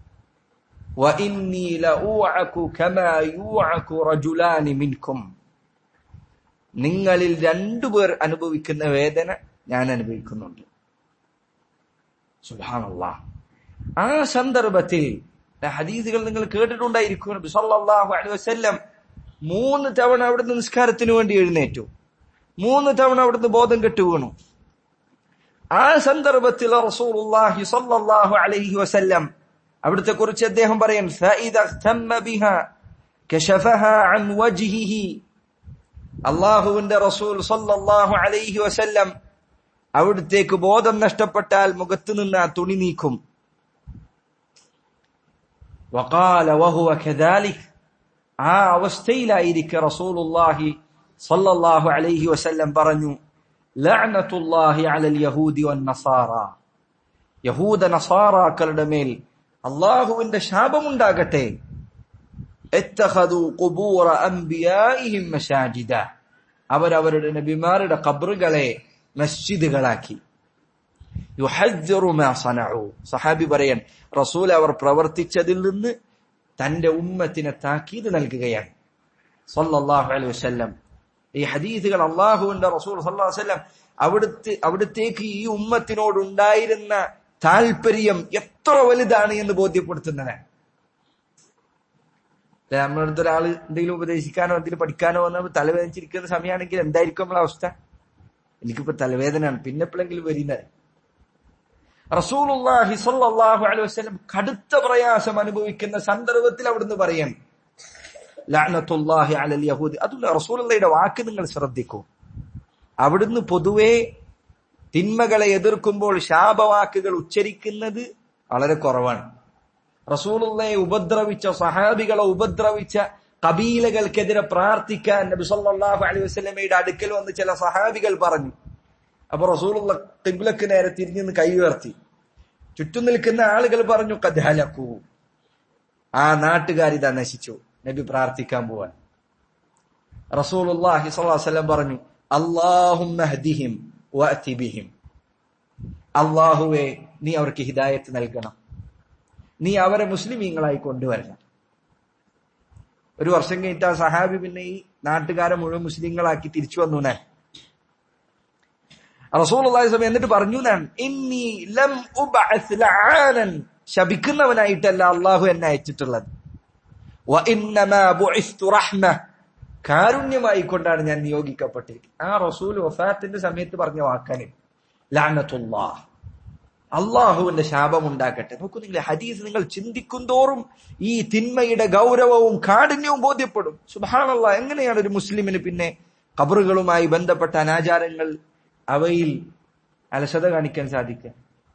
وإني لأوعك كما يوعك رجلان منكم നിങ്ങളിൽ രണ്ടുപേർ അനുഭവിക്കുന്ന വേദന ഞാൻ അനുഭവിക്കുന്നുണ്ട് സുബാനല്ലാ ആ സന്ദർഭത്തിൽ ആ ഹദീസുകൾ നിങ്ങൾ കേട്ടിട്ടുണ്ടായിരിക്കും നബി സല്ലല്ലാഹു അലൈഹി വസല്ലം മൂന്ന് തവണ അവിടുന്ന് നിസ്കാരത്തിന് വേണ്ടി എഴുന്നേറ്റു മൂന്ന് തവണ അവിടുന്ന് ബോധം കെട്ടു വീണു ആ സന്ദർഭത്തിൽ റസൂലുള്ളാഹി സ്വല്ലല്ലാഹു അലൈഹി വസല്ലം അവിടുത്തെ കുറിച്ച് അദ്ദേഹം പറയാൻ فإذا اهتم بها كشفها عن وجهه അള്ളാഹുവിന്റെ റസൂൽ സല്ലല്ലാഹു അലൈഹി വസല്ലം അവിടുത്തേക്ക് ബോധം നഷ്ടപ്പെട്ടാൽ മുഖത്ത് നിന്ന് ആ തുണി നീക്കും وقال وهو كذلك ആ അവസ്ഥയിലായിരിക്കെ റസൂലുള്ളാഹി സല്ലല്ലാഹു അലൈഹി വസല്ലം പറഞ്ഞു ലഅനത്തുല്ലാഹി അലൽ യഹൂദി വന്നസാറ യഹൂദ നസാറാക്കളുടെ മേൽ അള്ളാഹുവിന്റെ ശാപമുണ്ടാകട്ടെ എത്തഹദു ഖുബൂറ അംബിയാഇഹിം മസാജിദ അവരവരുടെ നബിമാരുടെ ഖബറുകളെ മസ്ജിദുകളാക്കി യുഹജ്ജറു മാ സനഉ സഹാബി പറയാൻ റസൂൽ അവർ പ്രവർത്തിച്ചതിൽ നിന്ന് തന്റെ ഉമ്മത്തിനെ താക്കീത് നൽകുകയാണ് സല്ലല്ലാഹു അലൈഹി വസല്ലം ഈ ഹദീസുകൾ അള്ളാഹുവിന്റെ റസൂൽ സല്ലല്ലാഹു അലൈഹി വസല്ലം അവിടുത്തെ അവിടുത്തേക്ക് ഈ ഉമ്മത്തിനോട് ഉണ്ടായിരുന്ന താല്പര്യം എത്ര വലുതാണ് എന്ന് ബോധ്യപ്പെടുത്തുന്നതാണ് അല്ലെ നമ്മളടുത്ത് ഒരാൾ എന്തെങ്കിലും ഉപദേശിക്കാനോ എന്തെങ്കിലും പഠിക്കാനോ വന്നാൽ തലവേദനിച്ചിരിക്കുന്ന സമയമാണെങ്കിൽ എന്തായിരിക്കും നമ്മളെ അവസ്ഥ എനിക്കിപ്പോ തലവേദനയാണ് പിന്നെ എപ്പോഴെങ്കിലും വരുന്നത് റസൂലുള്ളാഹി സ്വല്ലല്ലാഹു അലൈഹി വസല്ലം കടുത്ത പ്രയാസം അനുഭവിക്കുന്ന സന്ദർഭത്തിൽ അവിടുന്ന് പറയാൻ ലഅനത്തുല്ലാഹി അലൽ യഹൂദി അതുള്ള റസൂലുള്ളയുടെ വാക്ക് നിങ്ങൾ ശ്രദ്ധിക്കൂ അവിടുന്ന് പൊതുവേ തിന്മകളെ എതിർക്കുമ്പോൾ ശാപവാക്കുകൾ ഉച്ചരിക്കുന്നത് വളരെ കുറവാണ് റസൂലുള്ളയെ ഉപദ്രവിച്ച സഹാബികളെ ഉപദ്രവിച്ച കബീലകൾക്കെതിരെ പ്രാർത്ഥിക്കാൻ നബി സല്ലല്ലാഹു അലൈഹി വസല്ലമയുടെ അടുക്കൽ വന്ന് ചില സഹാബികൾ പറഞ്ഞു അപ്പൊ റസൂലുള്ള തിബ്ലക്ക് നേരെ തിരിഞ്ഞു നിന്ന് കൈ ഉയർത്തി ചുറ്റും നിൽക്കുന്ന ആളുകൾ പറഞ്ഞു കദ്ഹലക്കൂ ആ നാട്ടുകാരിതാ നശിച്ചു നബി പ്രാർത്ഥിക്കാൻ പോവാൻ റസൂലുള്ളാഹി സ്വല്ലല്ലാഹു അലൈഹി വസല്ലം പറഞ്ഞു അല്ലാഹുമ്മ ഹദിഹിം വഅതി ബിഹിം അല്ലാഹുവേ നീ അവർക്ക് ഹിദായത്ത് നൽകണം നീ അവരെ മുസ്ലിമീങ്ങളായി കൊണ്ടുവരണം ഒരു വർഷം കഴിഞ്ഞിട്ട് ആ സഹാബി പിന്നെ ഈ നാട്ടുകാരെ മുഴുവൻ മുസ്ലിങ്ങളാക്കി തിരിച്ചു വന്നു ഞാൻ റസൂലുള്ളാഹി സ്വലം എന്നിട്ട് പറഞ്ഞു ഞാൻ ഇന്നി ലം ഉബഅസ് ലആനൻ ശപിക്കുന്നവനായിട്ടല്ല അള്ളാഹു എന്നെ അയച്ചിട്ടുള്ളത് വ ഇന്നമാ ബുഇസ്തു റഹ്മ കാരുണ്യമായി കൊണ്ടാണ് ഞാൻ നിയോഗിക്കപ്പെട്ടിരിക്കുന്നത് ആ റസൂൽ വഫാത്തിന്റെ സമയത്ത് പറഞ്ഞ വാക്കാണ് ലാനത്തുല്ലാഹ് അള്ളാഹുവിന്റെ ശാപം ഉണ്ടാക്കട്ടെ നോക്കൂ നിങ്ങൾ ഹദീസ് നിങ്ങൾ ചിന്തിക്കും തോറും ഈ തിന്മയുടെ ഗൗരവവും കാഠിന്യവും ബോധ്യപ്പെടും സുബാനല്ല എങ്ങനെയാണ് ഒരു മുസ്ലിമിന് പിന്നെ കബറുകളുമായി ബന്ധപ്പെട്ട അനാചാരങ്ങൾ അവയിൽ അലസത കാണിക്കാൻ സാധിക്കുക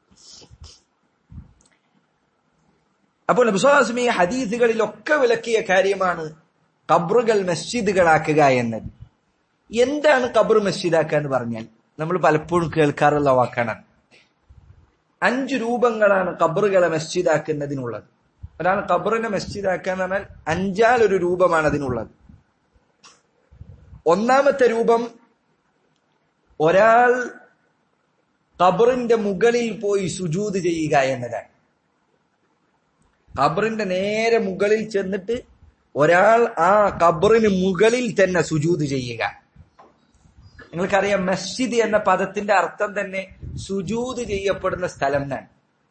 അപ്പോൾ നബിസ്വാസം ഈ ഹദീസുകളിലൊക്കെ വിലക്കിയ കാര്യമാണ് കബറുകൾ മസ്ജിദുകളാക്കുക എന്നത് എന്താണ് കബർ മസ്ജിദാക്കുക എന്ന് പറഞ്ഞാൽ നമ്മൾ പലപ്പോഴും കേൾക്കാറുള്ള വാക്കാണ് അഞ്ച് രൂപങ്ങളാണ് കബറുകളെ മസ്ജിദാക്കുന്നതിനുള്ളത് ഒരാൾ കബറിനെ മസ്ജിദാക്കുക എന്ന് പറഞ്ഞാൽ അഞ്ചാലൊരു രൂപമാണ് അതിനുള്ളത് ഒന്നാമത്തെ രൂപം ഒരാൾ കബറിന്റെ മുകളിൽ പോയി സുജൂത് ചെയ്യുക എന്നതാണ് കബറിന്റെ നേരെ മുകളിൽ ചെന്നിട്ട് ഒരാൾ ആ കബറിന് മുകളിൽ തന്നെ സുജൂത് ചെയ്യുക നിങ്ങൾക്കറിയാം മസ്ജിദ് എന്ന പദത്തിന്റെ അർത്ഥം തന്നെ സുജൂത് ചെയ്യപ്പെടുന്ന സ്ഥലം എന്നാണ്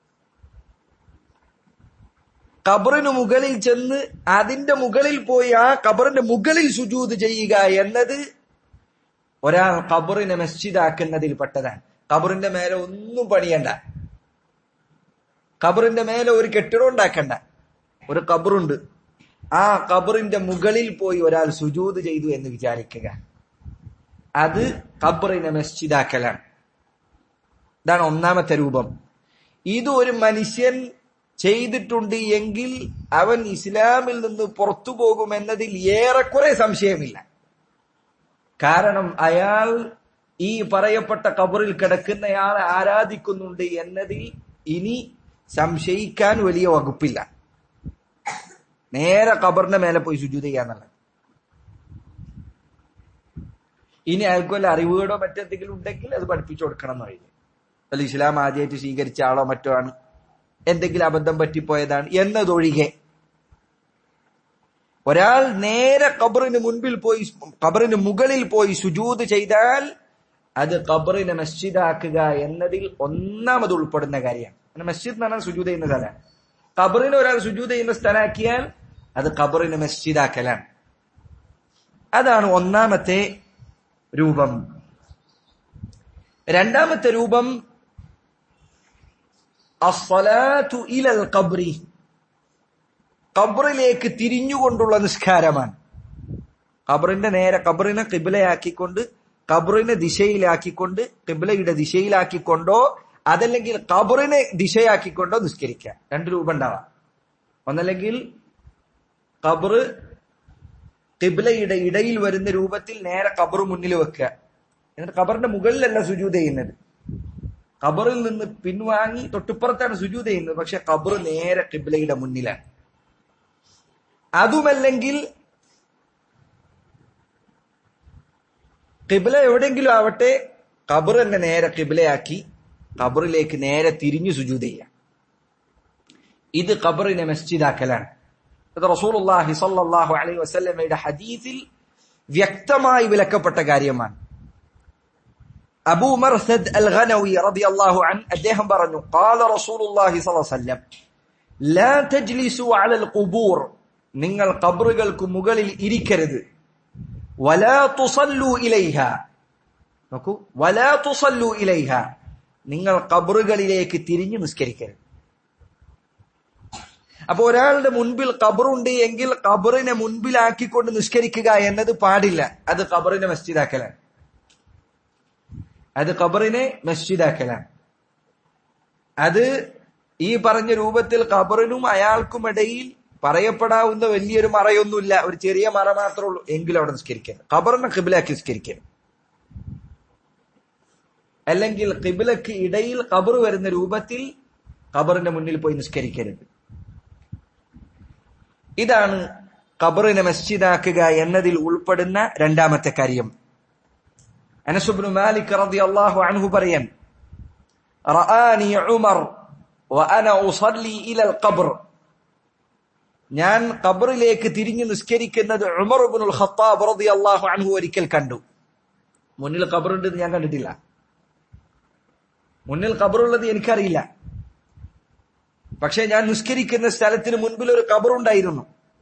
കബറിന് മുകളിൽ ചെന്ന് അതിന്റെ മുകളിൽ പോയി ആ കബറിന്റെ മുകളിൽ സുജൂത് ചെയ്യുക എന്നത് ഒരാൾ കബറിനെ മസ്ജിദാക്കുന്നതിൽ പെട്ടതാണ് കബറിന്റെ മേലെ ഒന്നും പണിയണ്ട കബറിന്റെ മേലെ ഒരു കെട്ടിടം ഉണ്ടാക്കണ്ട ഒരു കബറുണ്ട് ആ കബറിന്റെ മുകളിൽ പോയി ഒരാൾ സുജൂത് ചെയ്തു എന്ന് വിചാരിക്കുക അത് ഖബറിനെ മസ്ജിദാക്കലാണ് ഇതാണ് ഒന്നാമത്തെ രൂപം ഇത് ഒരു മനുഷ്യൻ ചെയ്തിട്ടുണ്ട് എങ്കിൽ അവൻ ഇസ്ലാമിൽ നിന്ന് പുറത്തു പോകുമെന്നതിൽ ഏറെക്കുറെ സംശയമില്ല കാരണം അയാൾ ഈ പറയപ്പെട്ട കബറിൽ കിടക്കുന്നയാളെ ആരാധിക്കുന്നുണ്ട് എന്നതിൽ ഇനി സംശയിക്കാൻ വലിയ വകുപ്പില്ല നേരെ കബറിന്റെ മേലെ പോയി സുജൂത് ചെയ്യാന്നുള്ളത് ഇനി അയാൾക്ക് വല്ല അറിവുകളോ മറ്റെന്തെങ്കിലും ഉണ്ടെങ്കിൽ അത് പഠിപ്പിച്ചു കൊടുക്കണം എന്ന് പറയുന്നത് അല്ല ഇസ്ലാം ആദ്യമായിട്ട് സ്വീകരിച്ച ആളോ മറ്റോ ആണ് എന്തെങ്കിലും അബദ്ധം പറ്റിപ്പോയതാണ് എന്നതൊഴികെ ഒരാൾ നേരെ കബറിന് മുൻപിൽ പോയി കബറിന് മുകളിൽ പോയി സുജൂത് ചെയ്താൽ അത് കബറിനെ മസ്ജിദാക്കുക എന്നതിൽ ഒന്നാമത് ഉൾപ്പെടുന്ന കാര്യമാണ് മസ്ജിദ് എന്ന് പറഞ്ഞാൽ സുജൂത് ചെയ്യുന്ന സ്ഥലമാണ് കബറിന് ഒരാൾ സുജൂത് ചെയ്യുന്ന സ്ഥലമാക്കിയാൽ അത് കബറിന് മസ്ജിദാക്കലാണ് അതാണ് ഒന്നാമത്തെ രൂപം രണ്ടാമത്തെ രൂപം അസ്സലാത്തു ഇലൽ ഖബ്രി ഖബറിലേക്ക് തിരിഞ്ഞുകൊണ്ടുള്ള നിസ്കാരമാണ് ഖബറിന്റെ നേരെ ഖബറിനെ കിബിലയാക്കിക്കൊണ്ട് ഖബറിനെ ദിശയിലാക്കിക്കൊണ്ട് കിബിലയുടെ ദിശയിലാക്കിക്കൊണ്ടോ അതല്ലെങ്കിൽ ഖബറിനെ ദിശയാക്കിക്കൊണ്ടോ നിസ്കരിക്കുക രണ്ട് രൂപം ഉണ്ടാവാം ഒന്നല്ലെങ്കിൽ ഖബറ് കിബിലയുടെ ഇടയിൽ വരുന്ന രൂപത്തിൽ നേരെ ഖബറ് മുന്നിൽ വെക്കുക എന്നിട്ട് ഖബറിന്റെ മുകളിലല്ല സുജൂത് ചെയ്യുന്നത് ഖബറിൽ നിന്ന് പിൻവാങ്ങി തൊട്ടുപ്പുറത്താണ് സുജൂത് ചെയ്യുന്നത് പക്ഷെ ഖബർ നേരെ കിബിലയുടെ മുന്നിലാണ് അതുമല്ലെങ്കിൽ കിബില എവിടെയെങ്കിലും ആവട്ടെ ഖബർ തന്നെ നേരെ കിബിലയാക്കി ഖബറിലേക്ക് നേരെ തിരിഞ്ഞു സുജൂത് ചെയ്യാം ഇത് ഖബറിനെ മസ്ജിദാക്കലാണ് ഇത് റസൂലുള്ളാഹി സ്വല്ലല്ലാഹു അലൈഹി വസല്ലമയുടെ ഹദീസിൽ വ്യക്തമായി വിലക്കപ്പെട്ട കാര്യമാണ് അബൂ മർസദ് അൽ ഖനവി റളിയല്ലാഹു അൻ അദ്ദേഹം പറഞ്ഞു ഖാല റസൂലുള്ളാഹി സ്വല്ലല്ലാഹു അലൈഹി വസല്ലം ലാ തജ്ലിസു അലൽ ഖുബൂർ നിങ്ങൾ ഖബറുകൾക്ക് മുകളിൽ ഇരിക്കരുത് വലാ തുസല്ലു ഇലൈഹ നോക്കൂ വലാ തുസല്ലു ഇലൈഹ നിങ്ങൾ ഖബറുകളിലേക്ക് തിരിഞ്ഞു നിസ്കരിക്കരുത് അപ്പൊ ഒരാളുടെ മുൻപിൽ ഖബറുണ്ട് എങ്കിൽ ഖബറിനെ മുൻപിലാക്കിക്കൊണ്ട് നിസ്കരിക്കുക എന്നത് പാടില്ല അത് ഖബറിനെ മസ്ജിദാക്കലാണ് അത് ഖബറിനെ മസ്ജിദാക്കലാണ് അത് ഈ പറഞ്ഞ രൂപത്തിൽ ഖബറിനും അയാൾക്കും ഇടയിൽ പറയപ്പെടാവുന്ന വലിയൊരു മറയൊന്നുമില്ല ഒരു ചെറിയ മറ മാത്രമേ ഉള്ളൂ എങ്കിലും അവിടെ നിസ്കരിക്കരുത് ഖബറിനെ കിബിലാക്കി നിസ്കരിക്കരുത് അല്ലെങ്കിൽ കിബിലക്ക് ഇടയിൽ ഖബർ വരുന്ന രൂപത്തിൽ ഖബറിന്റെ മുന്നിൽ പോയി നിസ്കരിക്കരുത് ഇതാണ് ഖബറിനെ മസ്ജിദാക്കുക എന്നതിൽ ഉൾപ്പെടുന്ന രണ്ടാമത്തെ കാര്യം അനസുബ്നു മാലിക് റളിയല്ലാഹു അൻഹു പറയാൻ റആനി ഉമർ വഅന ഉസല്ലി ഇലൽ ഖബ്ർ ഞാൻ ഖബറിലേക്ക് തിരിഞ്ഞു നിസ്കരിക്കുന്നത് ഉമർ ഇബ്നുൽ ഖത്താബ് റളിയല്ലാഹു അൻഹു ഒരിക്കൽ കണ്ടു മുന്നിൽ ഖബറുണ്ട് ഞാൻ കണ്ടിട്ടില്ല മുന്നിൽ ഖബറുള്ളത് എനിക്കറിയില്ല പക്ഷെ ഞാൻ നിസ്കരിക്കുന്ന സ്ഥലത്തിന് മുൻപിൽ ഒരു ഖബറുണ്ടായിരുന്നു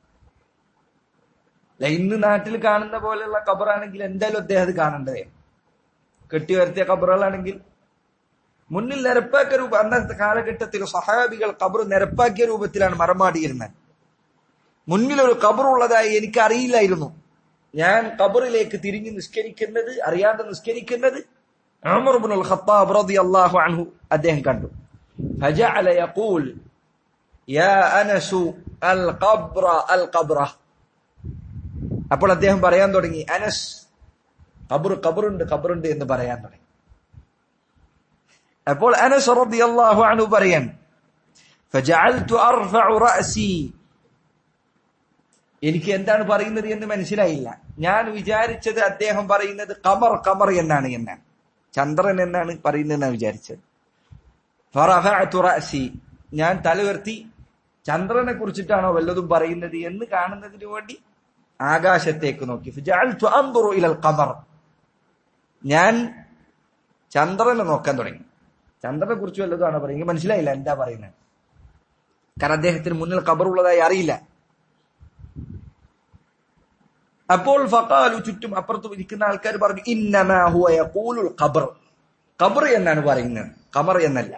അല്ല ഇന്ന് നാട്ടിൽ കാണുന്ന പോലെയുള്ള ഖബറാണെങ്കിൽ എന്തായാലും അദ്ദേഹം അത് കാണണ്ടേ കെട്ടി വരുത്തിയ ഖബറുകളാണെങ്കിൽ മുന്നിൽ നിരപ്പാക്കിയ രൂപം അന്നത്തെ കാലഘട്ടത്തിൽ സഹാബികൾ ഖബർ നിരപ്പാക്കിയ രൂപത്തിലാണ് മറമാടിയിരുന്നത് മുന്നിൽ ഒരു ഖബറുള്ളതായി എനിക്ക് അറിയില്ലായിരുന്നു ഞാൻ ഖബറിലേക്ക് തിരിഞ്ഞു നിസ്കരിക്കുന്നത് അറിയാതെ നിസ്കരിക്കുന്നത് ഉമർ ഇബ്നുൽ ഖത്താബ് റളിയല്ലാഹു അൻഹു അദ്ദേഹം കണ്ടു فجعل يقول يا أنس القبر القبر അപ്പോൾ അദ്ദേഹം പറയാൻ തുടങ്ങി അനസ് ഖബർ ഖബറുണ്ട് ഖബറുണ്ട് എന്ന് പറയാൻ തുടങ്ങി അപ്പോൾ അനസ് റളിയല്ലാഹു അൻഹു പറയാൻ فجعلت ارفع راسي എനിക്ക് എന്താണ് പറയുന്നത് എന്ന് മനസ്സിലായില്ല ഞാൻ വിചാരിച്ചത് അദ്ദേഹം പറയുന്നത് കമർ കമർ എന്നാണ് എന്നാണ് ചന്ദ്രൻ എന്നാണ് പറയുന്നതെന്നാണ് വിചാരിച്ചത് ഫറഫഅതു റഅസി ഞാൻ തല ഉയർത്തി ചന്ദ്രനെ കുറിച്ചിട്ടാണോ വല്ലതും പറയുന്നത് എന്ന് കാണുന്നതിന് വേണ്ടി ആകാശത്തേക്ക് നോക്കി ഫജഅൽതു അൻദുറു ഇലൽ ഖമർ ഞാൻ ചന്ദ്രനെ നോക്കാൻ തുടങ്ങി ചന്ദ്രനെ കുറിച്ച് വല്ലതുമാണോ പറയുന്നത് മനസ്സിലായില്ല എന്താ പറയുന്നത് കാരണം അദ്ദേഹത്തിന് മുന്നിൽ ഖബറുള്ളതായി അറിയില്ല അപ്പോൾ ഫഖാലു ചുറ്റും അപ്പുറത്തും ഇരിക്കുന്ന ആൾക്കാർ പറഞ്ഞു ഇന്നമാ ഹുവ യഖൂലുൽ ഖബർ ഖബർ എന്നാണ് പറയുന്നത് ഖമർ എന്നല്ല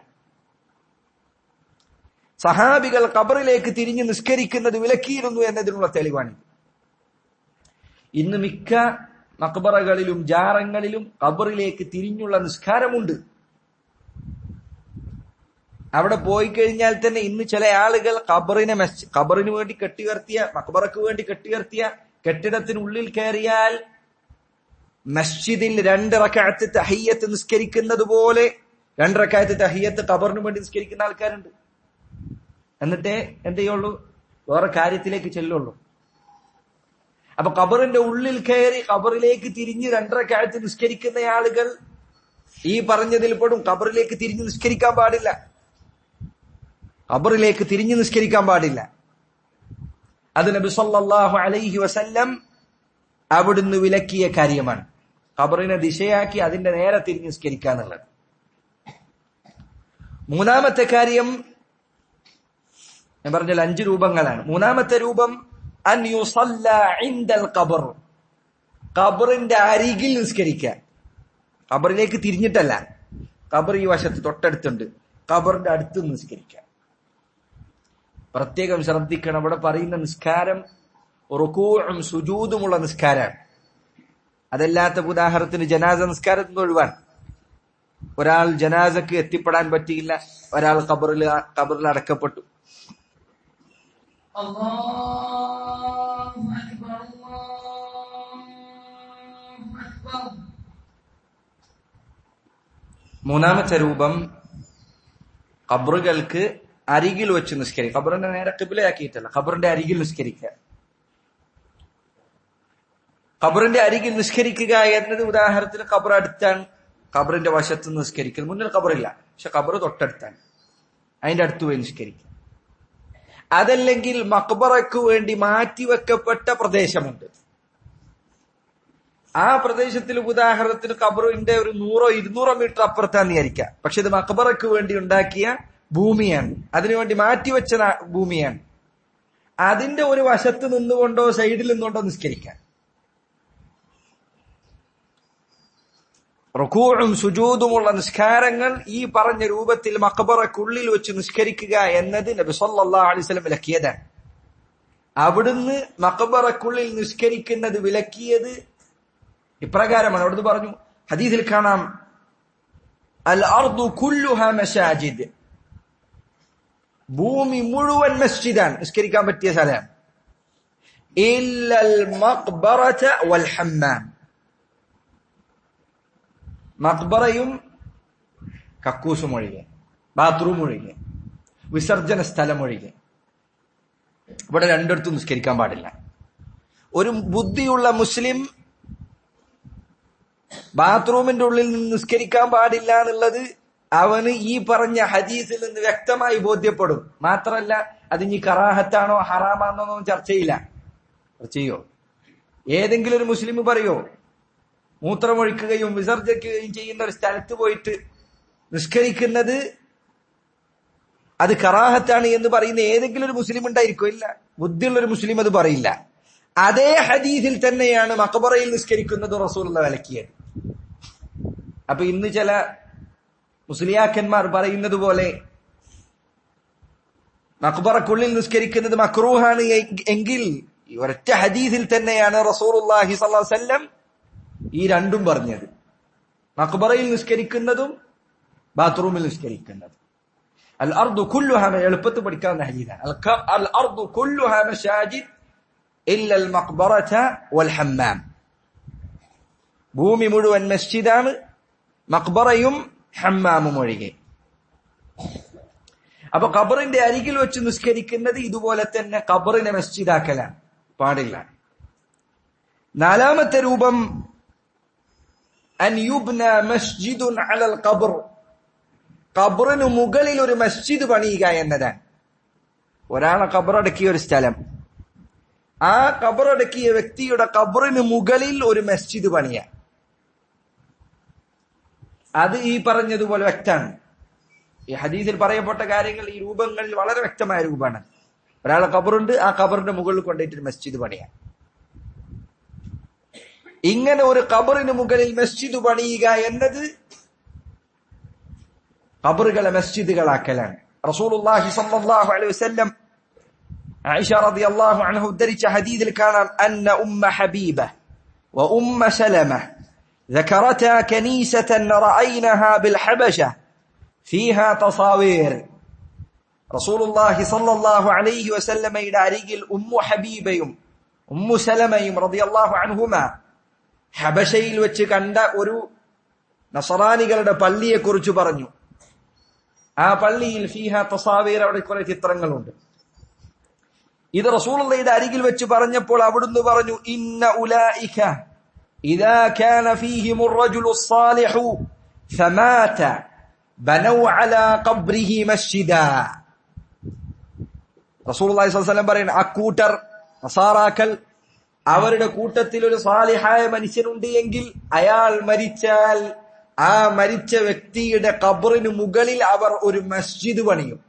സഹാബികൾ ഖബറിലേക്ക് തിരിഞ്ഞ് നിസ്കരിക്കുന്നത് വിലക്കിയിരുന്നു എന്നതിനുള്ള തെളിവാണ് ഇന്ന് മിക്ക മക്ബറകളിലും ജാറങ്ങളിലും ഖബറിലേക്ക് തിരിഞ്ഞുള്ള നിസ്കാരമുണ്ട് അവിടെ പോയി കഴിഞ്ഞാൽ തന്നെ ഇന്ന് ചില ആളുകൾ ഖബറിനെ മെസ് ഖബറിന് വേണ്ടി കെട്ടിയുയർത്തിയ മക്ബറക്ക് വേണ്ടി കെട്ടിയുയർത്തിയ കെട്ടിടത്തിനുള്ളിൽ കയറിയാൽ മസ്ജിദിൽ രണ്ട് റക്കായത്ത് തഹയ്യത്ത് നിസ്കരിക്കുന്നത് പോലെ രണ്ട് റക്കായത്ത് തഹയ്യത്ത് ഖബറിന് വേണ്ടി നിസ്കരിക്കുന്ന ആൾക്കാരുണ്ട് എന്നിട്ടേ എന്ത് ചെയ്യുള്ളൂ വേറെ കാര്യത്തിലേക്ക് ചെല്ലുള്ളൂ അപ്പൊ ഖബറിന്റെ ഉള്ളിൽ കയറി ഖബറിലേക്ക് തിരിഞ്ഞ് രണ്ടരക്കാലത്ത് നിസ്കരിക്കുന്ന ആളുകൾ ഈ പറഞ്ഞതിൽ പെടും ഖബറിലേക്ക് തിരിഞ്ഞ് നിസ്കരിക്കാൻ പാടില്ല ഖബറിലേക്ക് തിരിഞ്ഞ് നിസ്കരിക്കാൻ പാടില്ല അത് നബി സല്ലല്ലാഹു അലൈഹി വസല്ലം അവിടുന്ന് വിലക്കിയ കാര്യമാണ് ഖബറിനെ ദിശയാക്കി അതിന്റെ നേരെ തിരിഞ്ഞ് നിസ്കരിക്കുക എന്നുള്ളത് മൂന്നാമത്തെ കാര്യം ഞാൻ പറഞ്ഞാൽ അഞ്ച് രൂപങ്ങളാണ് മൂന്നാമത്തെ രൂപം അൻ യുസല്ല ഇൻദൽ ഖബർ ഖബറിന്റെ അരികിൽ നിസ്കരിക്കുക ഖബറിലേക്ക് തിരിഞ്ഞിട്ടല്ല ഖബർ ഈ വശത്ത് തൊട്ടടുത്തുണ്ട് ഖബറിന്റെ അടുത്ത് നിസ്കരിക്കുക പ്രത്യേകം ശ്രദ്ധിക്കണം അവിടെ പറയുന്ന നിസ്കാരം റുക്കൂഴും സുജൂതുമുള്ള നിസ്കാരമാണ് അതല്ലാത്ത ഉദാഹരണത്തിന് ജനാസ നിസ്കാരത്തിൽ നിന്ന് ഒഴിവാൻ ഒരാൾ ജനാസക്ക് എത്തിപ്പെടാൻ പറ്റിയില്ല ഒരാൾ ഖബറിൽ ഖബറിൽ അടക്കപ്പെട്ടു الله أكبر الله أكبر മൂന്നാമത്തെ രൂപം ഖബറുകൾക്ക് അരികിൽ വെച്ച് നിസ്കരിക്കുക ഖബറിന്റെ നേരെ കിബിലയാക്കിയിട്ടല്ല ഖബറിന്റെ അരികിൽ നിസ്കരിക്കുക ഖബറിന്റെ അരികിൽ നിസ്കരിക്കുക എന്നത് ഉദാഹരണത്തിന് ഖബർ അടുത്താണ് ഖബറിന്റെ വശത്ത് നിസ്കരിക്കുന്നത് മുന്നിൽ ഖബറില്ല പക്ഷെ ഖബർ തൊട്ടടുത്താണ് അതിന്റെ അടുത്ത് പോയി നിസ്കരിക്കുക അതല്ലെങ്കിൽ മക്ബറയ്ക്ക് വേണ്ടി മാറ്റിവെക്കപ്പെട്ട പ്രദേശമുണ്ട് ആ പ്രദേശത്തിൽ ഉദാഹരണത്തിന് ഖബറിന്റെ ഒരു നൂറോ ഇരുന്നൂറോ മീറ്റർ അപ്പുറത്താന്ന് വിചാരിക്കാം പക്ഷെ ഇത് മക്ബറയ്ക്ക് വേണ്ടി ഉണ്ടാക്കിയ ഭൂമിയാണ് അതിനുവേണ്ടി മാറ്റിവെച്ച നാ- ഭൂമിയാണ് അതിന്റെ ഒരു വശത്ത് നിന്നുകൊണ്ടോ സൈഡിൽ നിന്നുകൊണ്ടോ നിസ്കരിക്കാം റുക്കൂഴും സുജൂതുമുള്ള നിസ്കാരങ്ങൾ ഈ പറഞ്ഞ രൂപത്തിൽ മക്ബറക്കുള്ളിൽ വെച്ച് നിസ്കരിക്കുക എന്നത് നബി സല്ലല്ലാഹു അലൈഹി വസല്ലം വിലക്കിയതാണ് അവിടുന്ന് മക്ബറക്കുള്ളിൽ നിസ്കരിക്കുന്നത് വിലക്കിയത് ഇപ്രകാരമാണ് അവിടുന്ന് പറഞ്ഞു ഹദീസിൽ കാണാം അൽ അർദു കുല്ലുഹ മസാജിദ് ഭൂമി മുഴുവൻ മസ്ജിദാണ് നിസ്കരിക്കാൻ പറ്റിയ സ്ഥലമാണ് ഇല്ലൽ മഖ്ബറത വൽ ഹമ്മാം മക്ബറയും കക്കൂസും ഒഴികെ ബാത്റൂം ഒഴികെ വിസർജന സ്ഥലം ഒഴികെ ഇവിടെ രണ്ടിടത്തും നിസ്കരിക്കാൻ പാടില്ല ഒരു ബുദ്ധിയുള്ള മുസ്ലിം ബാത്റൂമിന്റെ ഉള്ളിൽ നിന്ന് നിസ്കരിക്കാൻ പാടില്ല എന്നുള്ളത് അവന് ഈ പറഞ്ഞ ഹദീസിൽ നിന്ന് വ്യക്തമായി ബോധ്യപ്പെടും മാത്രല്ല അത് ഇനി കറാഹത്താണോ ഹറാമാണോ എന്നൊന്നും ചർച്ചയില്ല ചർച്ചയോ ഏതെങ്കിലും ഒരു മുസ്ലിം പറയോ മൂത്രമൊഴിക്കുകയും വിസർജിക്കുകയും ചെയ്യുന്ന ഒരു സ്ഥലത്ത് പോയിട്ട് നിസ്കരിക്കുന്നത് അത് കറാഹത്താണ് എന്ന് പറയുന്ന ഏതെങ്കിലും ഒരു മുസ്ലിം ഉണ്ടായിരിക്കും ഇല്ല ബുദ്ധിയുള്ള ഒരു മുസ്ലിം അത് പറയില്ല അതേ ഹദീസിൽ തന്നെയാണ് മക്കബറയിൽ നിസ്കരിക്കുന്നത് റസൂലുള്ള വിലക്കിയത് അപ്പൊ ഇന്ന് ചില മുസ്ലിയാക്കന്മാർ പറയുന്നത് പോലെ മക്ബറക്കുള്ളിൽ നിസ്കരിക്കുന്നത് മക്രൂഹാണ് എ- എങ്കിൽ ഈ ഒരൊറ്റ ഹദീസിൽ തന്നെയാണ് റസൂലുള്ളാഹി സ്വല്ലല്ലാഹു അലൈഹി വസല്ലം ഈ രണ്ടും പറഞ്ഞത് മക്ബറയിൽ നിസ്കരിക്കുന്നതും ബാത്റൂമിൽ നിസ്കരിക്കുന്നതും അൽ അർദു കുല്ലുഹ എളുപ്പത്തിൽ പഠിക്കാവുന്ന ഹദീസാണ് അൽ ക- അൽ അർദു കുല്ലുഹ മസാജിദ് ഇല്ല അൽ മഖ്ബറത വൽ ഹമ്മാം ഭൂമി മുഴുവൻ മസ്ജിദാണ് മക്ബറയും ഹമ്മാമും ഒഴികെ അപ്പൊ ഖബറിന്റെ അരികിൽ വെച്ച് നിസ്കരിക്കുന്നത് ഇതുപോലെ തന്നെ ഖബറിനെ മസ്ജിദാക്കലാണ് പാടില്ല നാലാമത്തെ രൂപം അൻ യുബ്ന മസ്ജിദുൻ അലൽ ഖബർ ഖബറിന് മുകളിൽ ഒരു മസ്ജിദ് പണിയുക എന്നതാണ് ഒരാളെ ഖബറടക്കിയ ഒരു സ്ഥലം ആ ഖബറടക്കിയ വ്യക്തിയുടെ ഖബറിന് മുകളിൽ ഒരു മസ്ജിദ് പണിയ അത് ഈ പറഞ്ഞതുപോലെ വ്യക്തമാണ് ഈ ഹദീസിൽ പറയപ്പെട്ട കാര്യങ്ങൾ ഈ രൂപങ്ങളിൽ വളരെ വ്യക്തമായ രൂപമാണ് ഒരാളെ ഖബറുണ്ട് ആ ഖബറിന്റെ മുകളിൽ കൊണ്ടുപോയിട്ട് ഒരു മസ്ജിദ് പണിയാം ഇങ്ങനെ ഒരു ഖബറിന് മുകളിൽ മസ്ജിദ് പണിയുക എന്നത് ഖബറുകളെ മസ്ജിദുകളാക്കലാണ് റസൂലുള്ളാഹി സ്വല്ലല്ലാഹു അലൈഹി വസല്ലം ആയിഷ റളിയല്ലാഹു അൻഹ ഉദ്ധരിച്ച ഹദീസിൽ കാണാം അന്ന ഉമ്മ ഹബീബ وأم سلمة ذكرتا كنيسة رأيناها بالحبشة فيها تصاوير رسول الله صلى الله عليه وسلم إلى أريق أم حبيبയും ഉമ്മു സലമയും റളിയല്ലാഹു അൻഹുമ ഹബശയിൽ വെച്ച് കണ്ട ഒരു നസറാനികളുടെ പള്ളിയെ കുറിച്ച് പറഞ്ഞു ആ പള്ളിയിൽ ഫീഹ തസാവീർ അവിടെ കുറെ ചിത്രങ്ങളുണ്ട് ഇത് റസൂലുള്ളയുടെ അരികിൽ വെച്ച് പറഞ്ഞപ്പോൾ അവിടുന്ന് പറഞ്ഞു ഇന്ന ഉലായിക ഇദാ കാന ഫീഹിം الرجل الصالح فمات بنوا على قبره مسجدا റസൂലുള്ളാഹി സ്വല്ലല്ലാഹു അലൈഹി വസല്ലം പറയുന്നു അക്കൂട്ടർ നസാറാക്കൽ അവരുടെ കൂട്ടത്തിൽ ഒരു സാലിഹായ മനുഷ്യനുണ്ട് എങ്കിൽ അയാൾ മരിച്ചാൽ ആ മരിച്ച വ്യക്തിയുടെ ഖബറിന് മുകളിൽ അവർ ഒരു മസ്ജിദ് പണിയും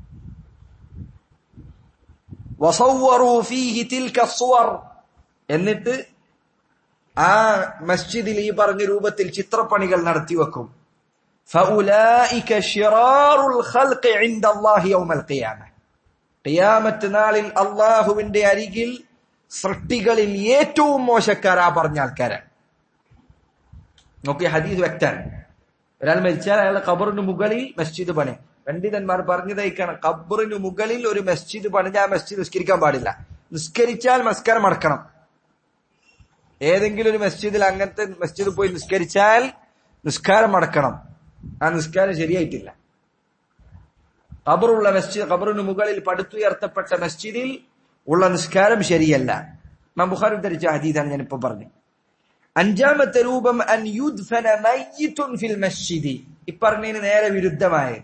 വസവ്വറു ഫീഹി തിൽക സുവർ എന്നിട്ട് ആ മസ്ജിദിൽ ഈ പറഞ്ഞ രൂപത്തിൽ ചിത്രപ്പണികൾ നടത്തി വെക്കും فأولئك شرار الخلق عند الله يوم القيامة ഖിയാമത്ത് നാളിൽ അള്ളാഹുവിന്റെ അരികിൽ സൃഷ്ടികളിൽ ഏറ്റവും മോശക്കാരാ പറഞ്ഞ ആൾക്കാരാണ് നോക്കി ഹദീസ് വ്യക്താണ് ഒരാൾ മരിച്ചാൽ അയാളെ ഖബറിന് മുകളിൽ മസ്ജിദ് പണി പണ്ഡിതന്മാർ പറഞ്ഞതായിക്കാണ് ഖബറിന് മുകളിൽ ഒരു മസ്ജിദ് പണിഞ്ഞ ആ മസ്ജിദ് നിസ്കരിക്കാൻ പാടില്ല നിസ്കരിച്ചാൽ മസ്കാരം അടക്കണം ഏതെങ്കിലും ഒരു മസ്ജിദിൽ അങ്ങനത്തെ മസ്ജിദ് പോയി നിസ്കരിച്ചാൽ നിസ്കാരം അടക്കണം ആ നിസ്കാരം ശരിയായിട്ടില്ല ഖബറുള്ള മസ്ജിദ് ഖബറിന് മുകളിൽ പടുത്തുയർത്തപ്പെട്ട മസ്ജിദിൽ ഉള്ള നിസ്കാരം ശരിയല്ല നാം ബുഖാരി ധരിച്ച ഹദീദാണ് ഞാൻ ഇപ്പൊ പറഞ്ഞത് അഞ്ചാമത്തെ രൂപം അൻ യുദ്ഫന മയ്യിത്തുൻ ഫിൽ മസ്ജിദി ഇപ്പറഞ്ഞതിന് നേരെ വിരുദ്ധമായത്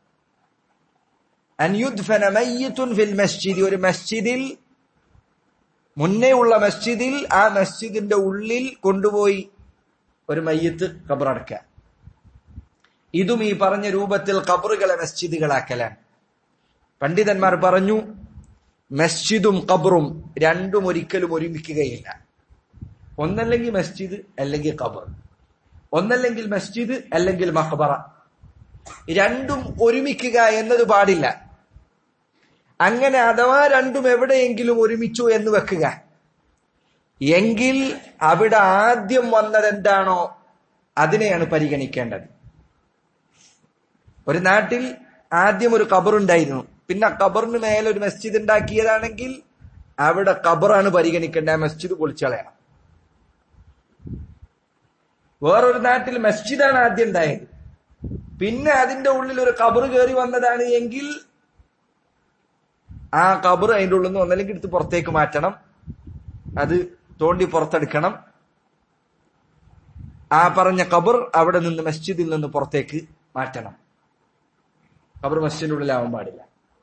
അൻ യുദ്ഫന മയ്യിത്തുൻ ഫിൽ മസ്ജിദി ഒരു മസ്ജിദിൽ മുന്നേ ഉള്ള മസ്ജിദിൽ ആ മസ്ജിദിന്റെ ഉള്ളിൽ കൊണ്ടുപോയി ഒരു മയ്യത്ത് ഖബറടക്കുക ഇതും ഈ പറഞ്ഞ രൂപത്തിൽ ഖബറുകളെ മസ്ജിദുകളാക്കലാണ് പണ്ഡിതന്മാർ പറഞ്ഞു മസ്ജിദും ഖബറും രണ്ടും ഒരിക്കലും ഒരുമിക്കുകയില്ല ഒന്നല്ലെങ്കിൽ മസ്ജിദ് അല്ലെങ്കിൽ ഖബർ ഒന്നല്ലെങ്കിൽ മസ്ജിദ് അല്ലെങ്കിൽ മഖബറ രണ്ടും ഒരുമിക്കുക എന്നത് പാടില്ല അങ്ങനെ അഥവാ രണ്ടും എവിടെയെങ്കിലും ഒരുമിച്ചു എന്ന് വെക്കുക എങ്കിൽ അവിടെ ആദ്യം വന്നത് എന്താണോ അതിനെയാണ് പരിഗണിക്കേണ്ടത് ഒരു നാട്ടിൽ ആദ്യം ഒരു ഖബറുണ്ടായിരുന്നു പിന്നെ ഖബറിന് മേലെ ഒരു മസ്ജിദ് ഉണ്ടാക്കിയതാണെങ്കിൽ അവിടെ ഖബറാണ് പരിഗണിക്കേണ്ടത് ആ മസ്ജിദ് പൊളിച്ചു കളയണം വേറൊരു നാട്ടിൽ മസ്ജിദാണ് ആദ്യം ഉണ്ടായത് പിന്നെ അതിന്റെ ഉള്ളിൽ ഒരു ഖബർ കയറി വന്നതാണ് എങ്കിൽ ആ ഖബർ അതിന്റെ ഉള്ളിൽ നിന്ന് ഒന്നല്ലെങ്കിൽ എടുത്ത് പുറത്തേക്ക് മാറ്റണം അത് തോണ്ടി പുറത്തെടുക്കണം ആ പറഞ്ഞ ഖബർ അവിടെ നിന്ന് മസ്ജിദിൽ നിന്ന് പുറത്തേക്ക് മാറ്റണം ഖബർ മസ്ജിദിന്റെ ഉള്ളിലാവാൻ പാടില്ല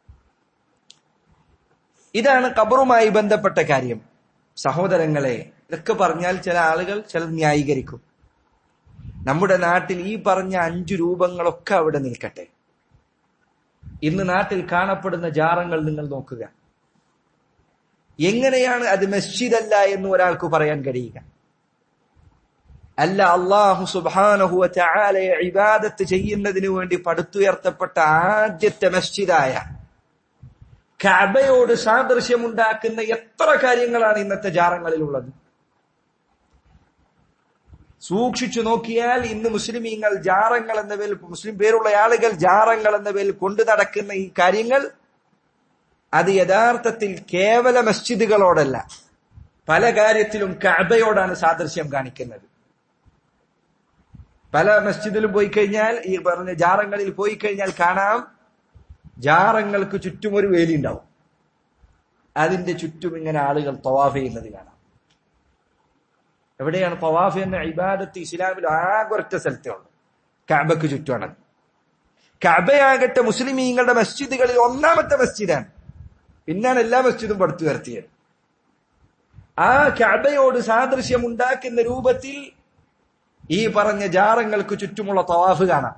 ഇതാണ് ഖബറുമായി ബന്ധപ്പെട്ട കാര്യം സഹോദരങ്ങളെ ഇതൊക്കെ പറഞ്ഞാൽ ചില ആളുകൾ ചിലത് ന്യായീകരിക്കും നമ്മുടെ നാട്ടിൽ ഈ പറഞ്ഞ അഞ്ചു രൂപങ്ങളൊക്കെ അവിടെ നിൽക്കട്ടെ ഇന്ന് നാട്ടിൽ കാണപ്പെടുന്ന ജാറങ്ങൾ നിങ്ങൾ നോക്കുക എങ്ങനെയാണ് അത് മസ്ജിദ് അല്ല എന്ന് ഒരാൾക്ക് പറയാൻ കഴിയുക അല്ല അള്ളാഹു സുബാനഹുവ ചാലയെ ഇബാദത്ത് ചെയ്യുന്നതിന് വേണ്ടി പടുത്തുയർത്തപ്പെട്ട ആദ്യത്തെ മസ്ജിദായ കബയോട് സാദൃശ്യമുണ്ടാക്കുന്ന എത്ര കാര്യങ്ങളാണ് ഇന്നത്തെ ജാറങ്ങളിലുള്ളത് സൂക്ഷിച്ചു നോക്കിയാൽ ഇന്ന് മുസ്ലിമീങ്ങൾ ജാറങ്ങൾ എന്ന പേരിൽ മുസ്ലിം പേരുള്ള ആളുകൾ ജാറങ്ങൾ എന്ന പേരിൽ കൊണ്ടു നടക്കുന്ന ഈ കാര്യങ്ങൾ അത് യഥാർത്ഥത്തിൽ കേവല മസ്ജിദുകളോടല്ല പല കാര്യത്തിലും കഅബയോടാണ് സാദൃശ്യം കാണിക്കുന്നത് പല മസ്ജിദിലും പോയി കഴിഞ്ഞാൽ ഈ പറഞ്ഞ ജാറങ്ങളിൽ പോയി കഴിഞ്ഞാൽ കാണാം ജാറങ്ങൾക്ക് ചുറ്റും ഒരു വേലി ഉണ്ടാവും അതിന്റെ ചുറ്റും ഇങ്ങനെ ആളുകൾ തവാഫ് ചെയ്യുന്നത് കാണാം എവിടെയാണ് തവാഫ് എന്ന ഇബാദത്ത് ഇസ്ലാമിൽ ആകെ ഒറ്റ സ്ഥലത്തേ ഉള്ളൂ കഅബക്ക് ചുറ്റുമാണ് കഅബയാകട്ടെ മുസ്ലിമീങ്ങളുടെ മസ്ജിദുകളിൽ ഒന്നാമത്തെ മസ്ജിദാണ് പിന്നാണ് എല്ലാ മസ്ജിദും പടുത്തു ഉയർത്തിയത് ആ കഅബയോട് സാദൃശ്യം ഉണ്ടാക്കുന്ന രൂപത്തിൽ ഈ പറഞ്ഞ ജാറങ്ങൾക്ക് ചുറ്റുമുള്ള തവാഫ് കാണാം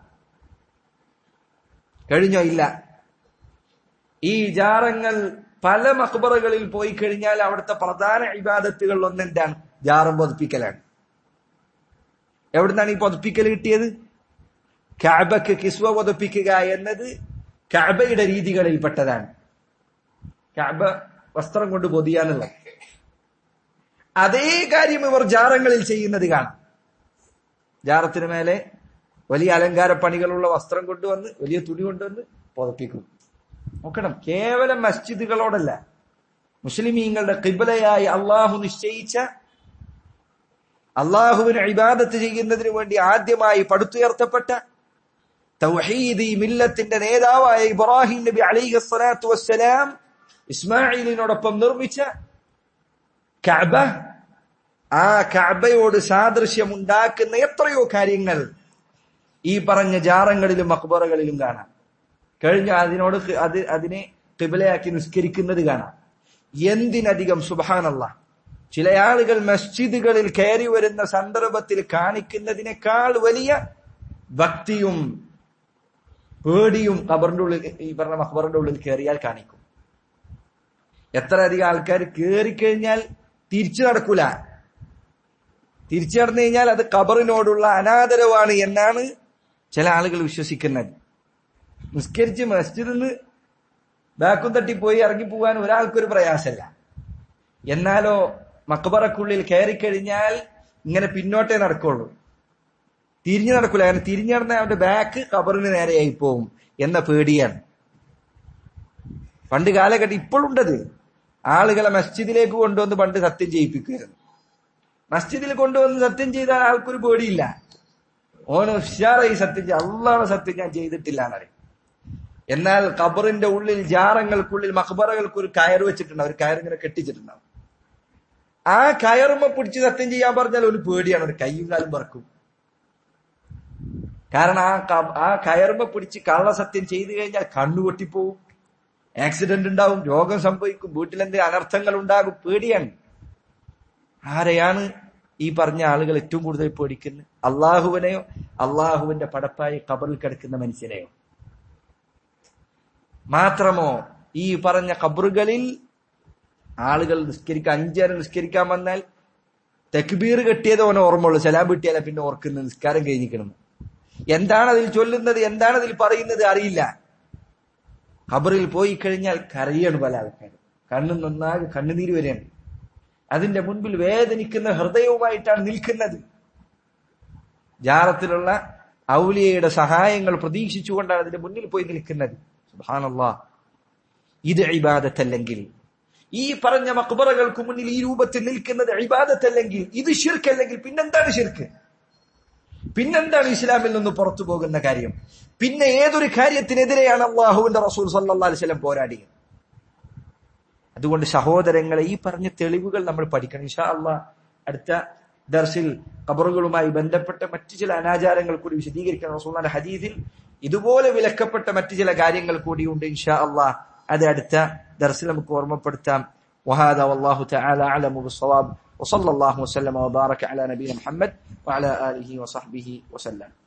കഴിഞ്ഞോ ഇല്ല ഈ ജാറങ്ങൾ പല മക്ബറകളിൽ പോയി കഴിഞ്ഞാൽ അവിടുത്തെ പ്രധാന ഇബാദത്തുകൾ ഒന്നെന്താണ് ജാറം പൊതുപ്പിക്കലാണ് എവിടുന്നാണ് ഈ പൊതുപ്പിക്കൽ കിട്ടിയത് കഅബക്ക് കിസ്വ പൊതുപ്പിക്കുക എന്നത് കഅബയുടെ രീതികളിൽപ്പെട്ടതാണ് കഅബ വസ്ത്രം കൊണ്ട് പൊതിയാനുള്ളത് അതേ കാര്യം ഇവർ ജാറങ്ങളിൽ ചെയ്യുന്നത് കാണാം ജാറത്തിന് മേലെ വലിയ അലങ്കാര പണികളുള്ള വസ്ത്രം കൊണ്ടുവന്ന് വലിയ തുണി കൊണ്ടുവന്ന് പുതപ്പിക്കും നോക്കണം കേവലം മസ്ജിദുകളോടല്ല മുസ്ലിമീങ്ങളുടെ കിബലയായി അള്ളാഹു നിശ്ചയിച്ച അള്ളാഹുവിന് ഇബാദത്ത് ചെയ്യുന്നതിന് വേണ്ടി ആദ്യമായി പടുത്തുയർത്തപ്പെട്ട തൗഹീദി മില്ലത്തിന്റെ നേതാവായ ഇബ്രാഹിം നബി അലൈഹി സ്വലാത്തു വസ്സലാം ഇസ്മായിലിനോടൊപ്പം നിർമ്മിച്ച കഅബ ആ കഅബയോട് സാദൃശ്യമുണ്ടാക്കുന്ന എത്രയോ കാര്യങ്ങൾ ഈ പറഞ്ഞ ജാറങ്ങളിലും അക്ബറുകളിലും കാണാം കഴിഞ്ഞ അതിനോട് ക- അത് അതിനെ കിബിലയാക്കി നിസ്കരിക്കുന്നത് കാണാം എന്തിനധികം സുബഹാനല്ല ചില ആളുകൾ മസ്ജിദുകളിൽ കയറി വരുന്ന സന്ദർഭത്തിൽ കാണിക്കുന്നതിനേക്കാൾ വലിയ ഭക്തിയും പേടിയും ഖബറിന്റെ ഉള്ളിൽ ഈ പറഞ്ഞ മഖബറിന്റെ ഉള്ളിൽ കയറിയാൽ കാണിക്കും എത്ര അധികം ആൾക്കാർ കയറിക്കഴിഞ്ഞാൽ തിരിച്ചു നടക്കൂല തിരിച്ചു നടന്നു കഴിഞ്ഞാൽ അത് ഖബറിനോടുള്ള അനാദരവാണ് എന്നാണ് ചില ആളുകൾ വിശ്വസിക്കുന്നത് നിസ്കരിച്ച് മസ്ജിദിൽ നിന്ന് ബാക്കും തട്ടി പോയി ഇറങ്ങി പോകാൻ ഒരാൾക്കൊരു പ്രയാസമല്ല എന്നാലോ മക്ബറക്കുള്ളിൽ കയറിക്കഴിഞ്ഞാൽ ഇങ്ങനെ പിന്നോട്ടേ നടക്കുള്ളൂ തിരിഞ്ഞു നടക്കൂല കാരണം തിരിഞ്ഞു നടന്ന അവന്റെ ബാക്ക് ഖബറിന് നേരെയായി പോവും എന്ന പേടിയാണ് പണ്ട് കാലഘട്ടം ഇപ്പോഴുണ്ടത് ആളുകളെ മസ്ജിദിലേക്ക് കൊണ്ടുവന്ന് പണ്ട് സത്യം ചെയ്യിപ്പിക്കുമായിരുന്നു മസ്ജിദിൽ കൊണ്ടുവന്ന് സത്യം ചെയ്താൽ ആൾക്കൊരു പേടിയില്ല ഓന് ഉഷാറായി സത്യം ചെയ്യ അള്ളാഹ് സത്യം ഞാൻ ചെയ്തിട്ടില്ല എന്നറിയും എന്നാൽ ഖബറിന്റെ ഉള്ളിൽ ജാറങ്ങൾക്കുള്ളിൽ മഖബറകൾക്ക് ഒരു കയർ വെച്ചിട്ടുണ്ടാവും ഒരു കയർ ഇങ്ങനെ കെട്ടിച്ചിട്ടുണ്ടാവും ആ കയറുമ്പോ പിടിച്ച് സത്യം ചെയ്യാൻ പറഞ്ഞാൽ ഒരു പേടിയാണ് ഒരു കൈയും കാലും പറക്കും കാരണം ആ ക- ആ കയറുമ്പോ പിടിച്ച് കള്ളസത്യം ചെയ്തു കഴിഞ്ഞാൽ കണ്ണു പൊട്ടിപ്പോവും ആക്സിഡന്റ് ഉണ്ടാവും രോഗം സംഭവിക്കും വീട്ടിലെന്തെങ്കിലും അനർത്ഥങ്ങൾ ഉണ്ടാകും പേടിയാണ് ആരെയാണ് ഈ പറഞ്ഞ ആളുകൾ ഏറ്റവും കൂടുതൽ പേടിക്കുന്നത് അള്ളാഹുവിനെയോ അള്ളാഹുവിന്റെ പടപ്പായി കബറിൽ കിടക്കുന്ന മനുഷ്യനെയോ മാത്രമോ ഈ പറഞ്ഞ കബറുകളിൽ ആളുകൾ നിസ്കരിക്കാൻ അഞ്ചേരം നിസ്കരിക്കാൻ വന്നാൽ തെക്ബീർ കെട്ടിയത് ഓനെ ഓർമ്മയുള്ളൂ സലാം കിട്ടിയാലേ പിന്നെ ഓർക്കുന്നത് നിസ്കാരം കഴിഞ്ഞിക്കണം എന്താണ് അതിൽ ചൊല്ലുന്നത് എന്താണ് അതിൽ പറയുന്നത് അറിയില്ല ഖബറിൽ പോയി കഴിഞ്ഞാൽ കരയാണ് പല ആൾക്കാരും കണ്ണു നന്നാകെ കണ്ണുനീര് വരെയാണ് അതിന്റെ മുൻപിൽ വേദനിക്കുന്ന ഹൃദയവുമായിട്ടാണ് നിൽക്കുന്നത് ജാറത്തിലുള്ള ഔലിയയുടെ സഹായങ്ങൾ പ്രതീക്ഷിച്ചുകൊണ്ടാണ് അതിന്റെ മുന്നിൽ പോയി നിൽക്കുന്നത് സുബ്ഹാനല്ലാ ഇത് ഇബാദത്തല്ലെങ്കിൽ ഈ പറഞ്ഞ മക്ബറകൾക്ക് മുന്നിൽ ഈ രൂപത്തിൽ നിൽക്കുന്നത് ഇബാദത്തല്ലെങ്കിൽ ഇത് ഷിർക്കല്ലെങ്കിൽ പിന്നെന്താണ് ഷിർക്ക് പിന്നെന്താണ് ഇസ്ലാമിൽ നിന്ന് പുറത്തു പോകുന്ന കാര്യം പിന്നെ ഏതൊരു കാര്യത്തിനെതിരെയാണ് അള്ളാഹുവിന്റെ റസൂൽ സല്ലല്ലാഹു അലൈഹി വസല്ലം പോരാടിയത് അതുകൊണ്ട് സഹോദരങ്ങളെ ഈ പറഞ്ഞ തെളിവുകൾ നമ്മൾ പഠിക്കണം ഇൻഷാ അള്ളാഹ് അടുത്ത ദർസിൽ ഖബറുകളുമായി ബന്ധപ്പെട്ട മറ്റു ചില അനാചാരങ്ങൾ കൂടി വിശദീകരിക്കണം റസൂലിന്റെ ഹദീസിൽ ഇതുപോലെ വിലക്കപ്പെട്ട മറ്റു ചില കാര്യങ്ങൾ കൂടിയുണ്ട് ഇൻഷാ അള്ളാഹ് അത് അടുത്ത ദർസിൽ നമുക്ക് ഓർമ്മപ്പെടുത്താം وهذا والله تعالى أعلم بالصواب وصلى الله وسلم وبارك على نبينا محمد وعلى آله وصحبه وسلم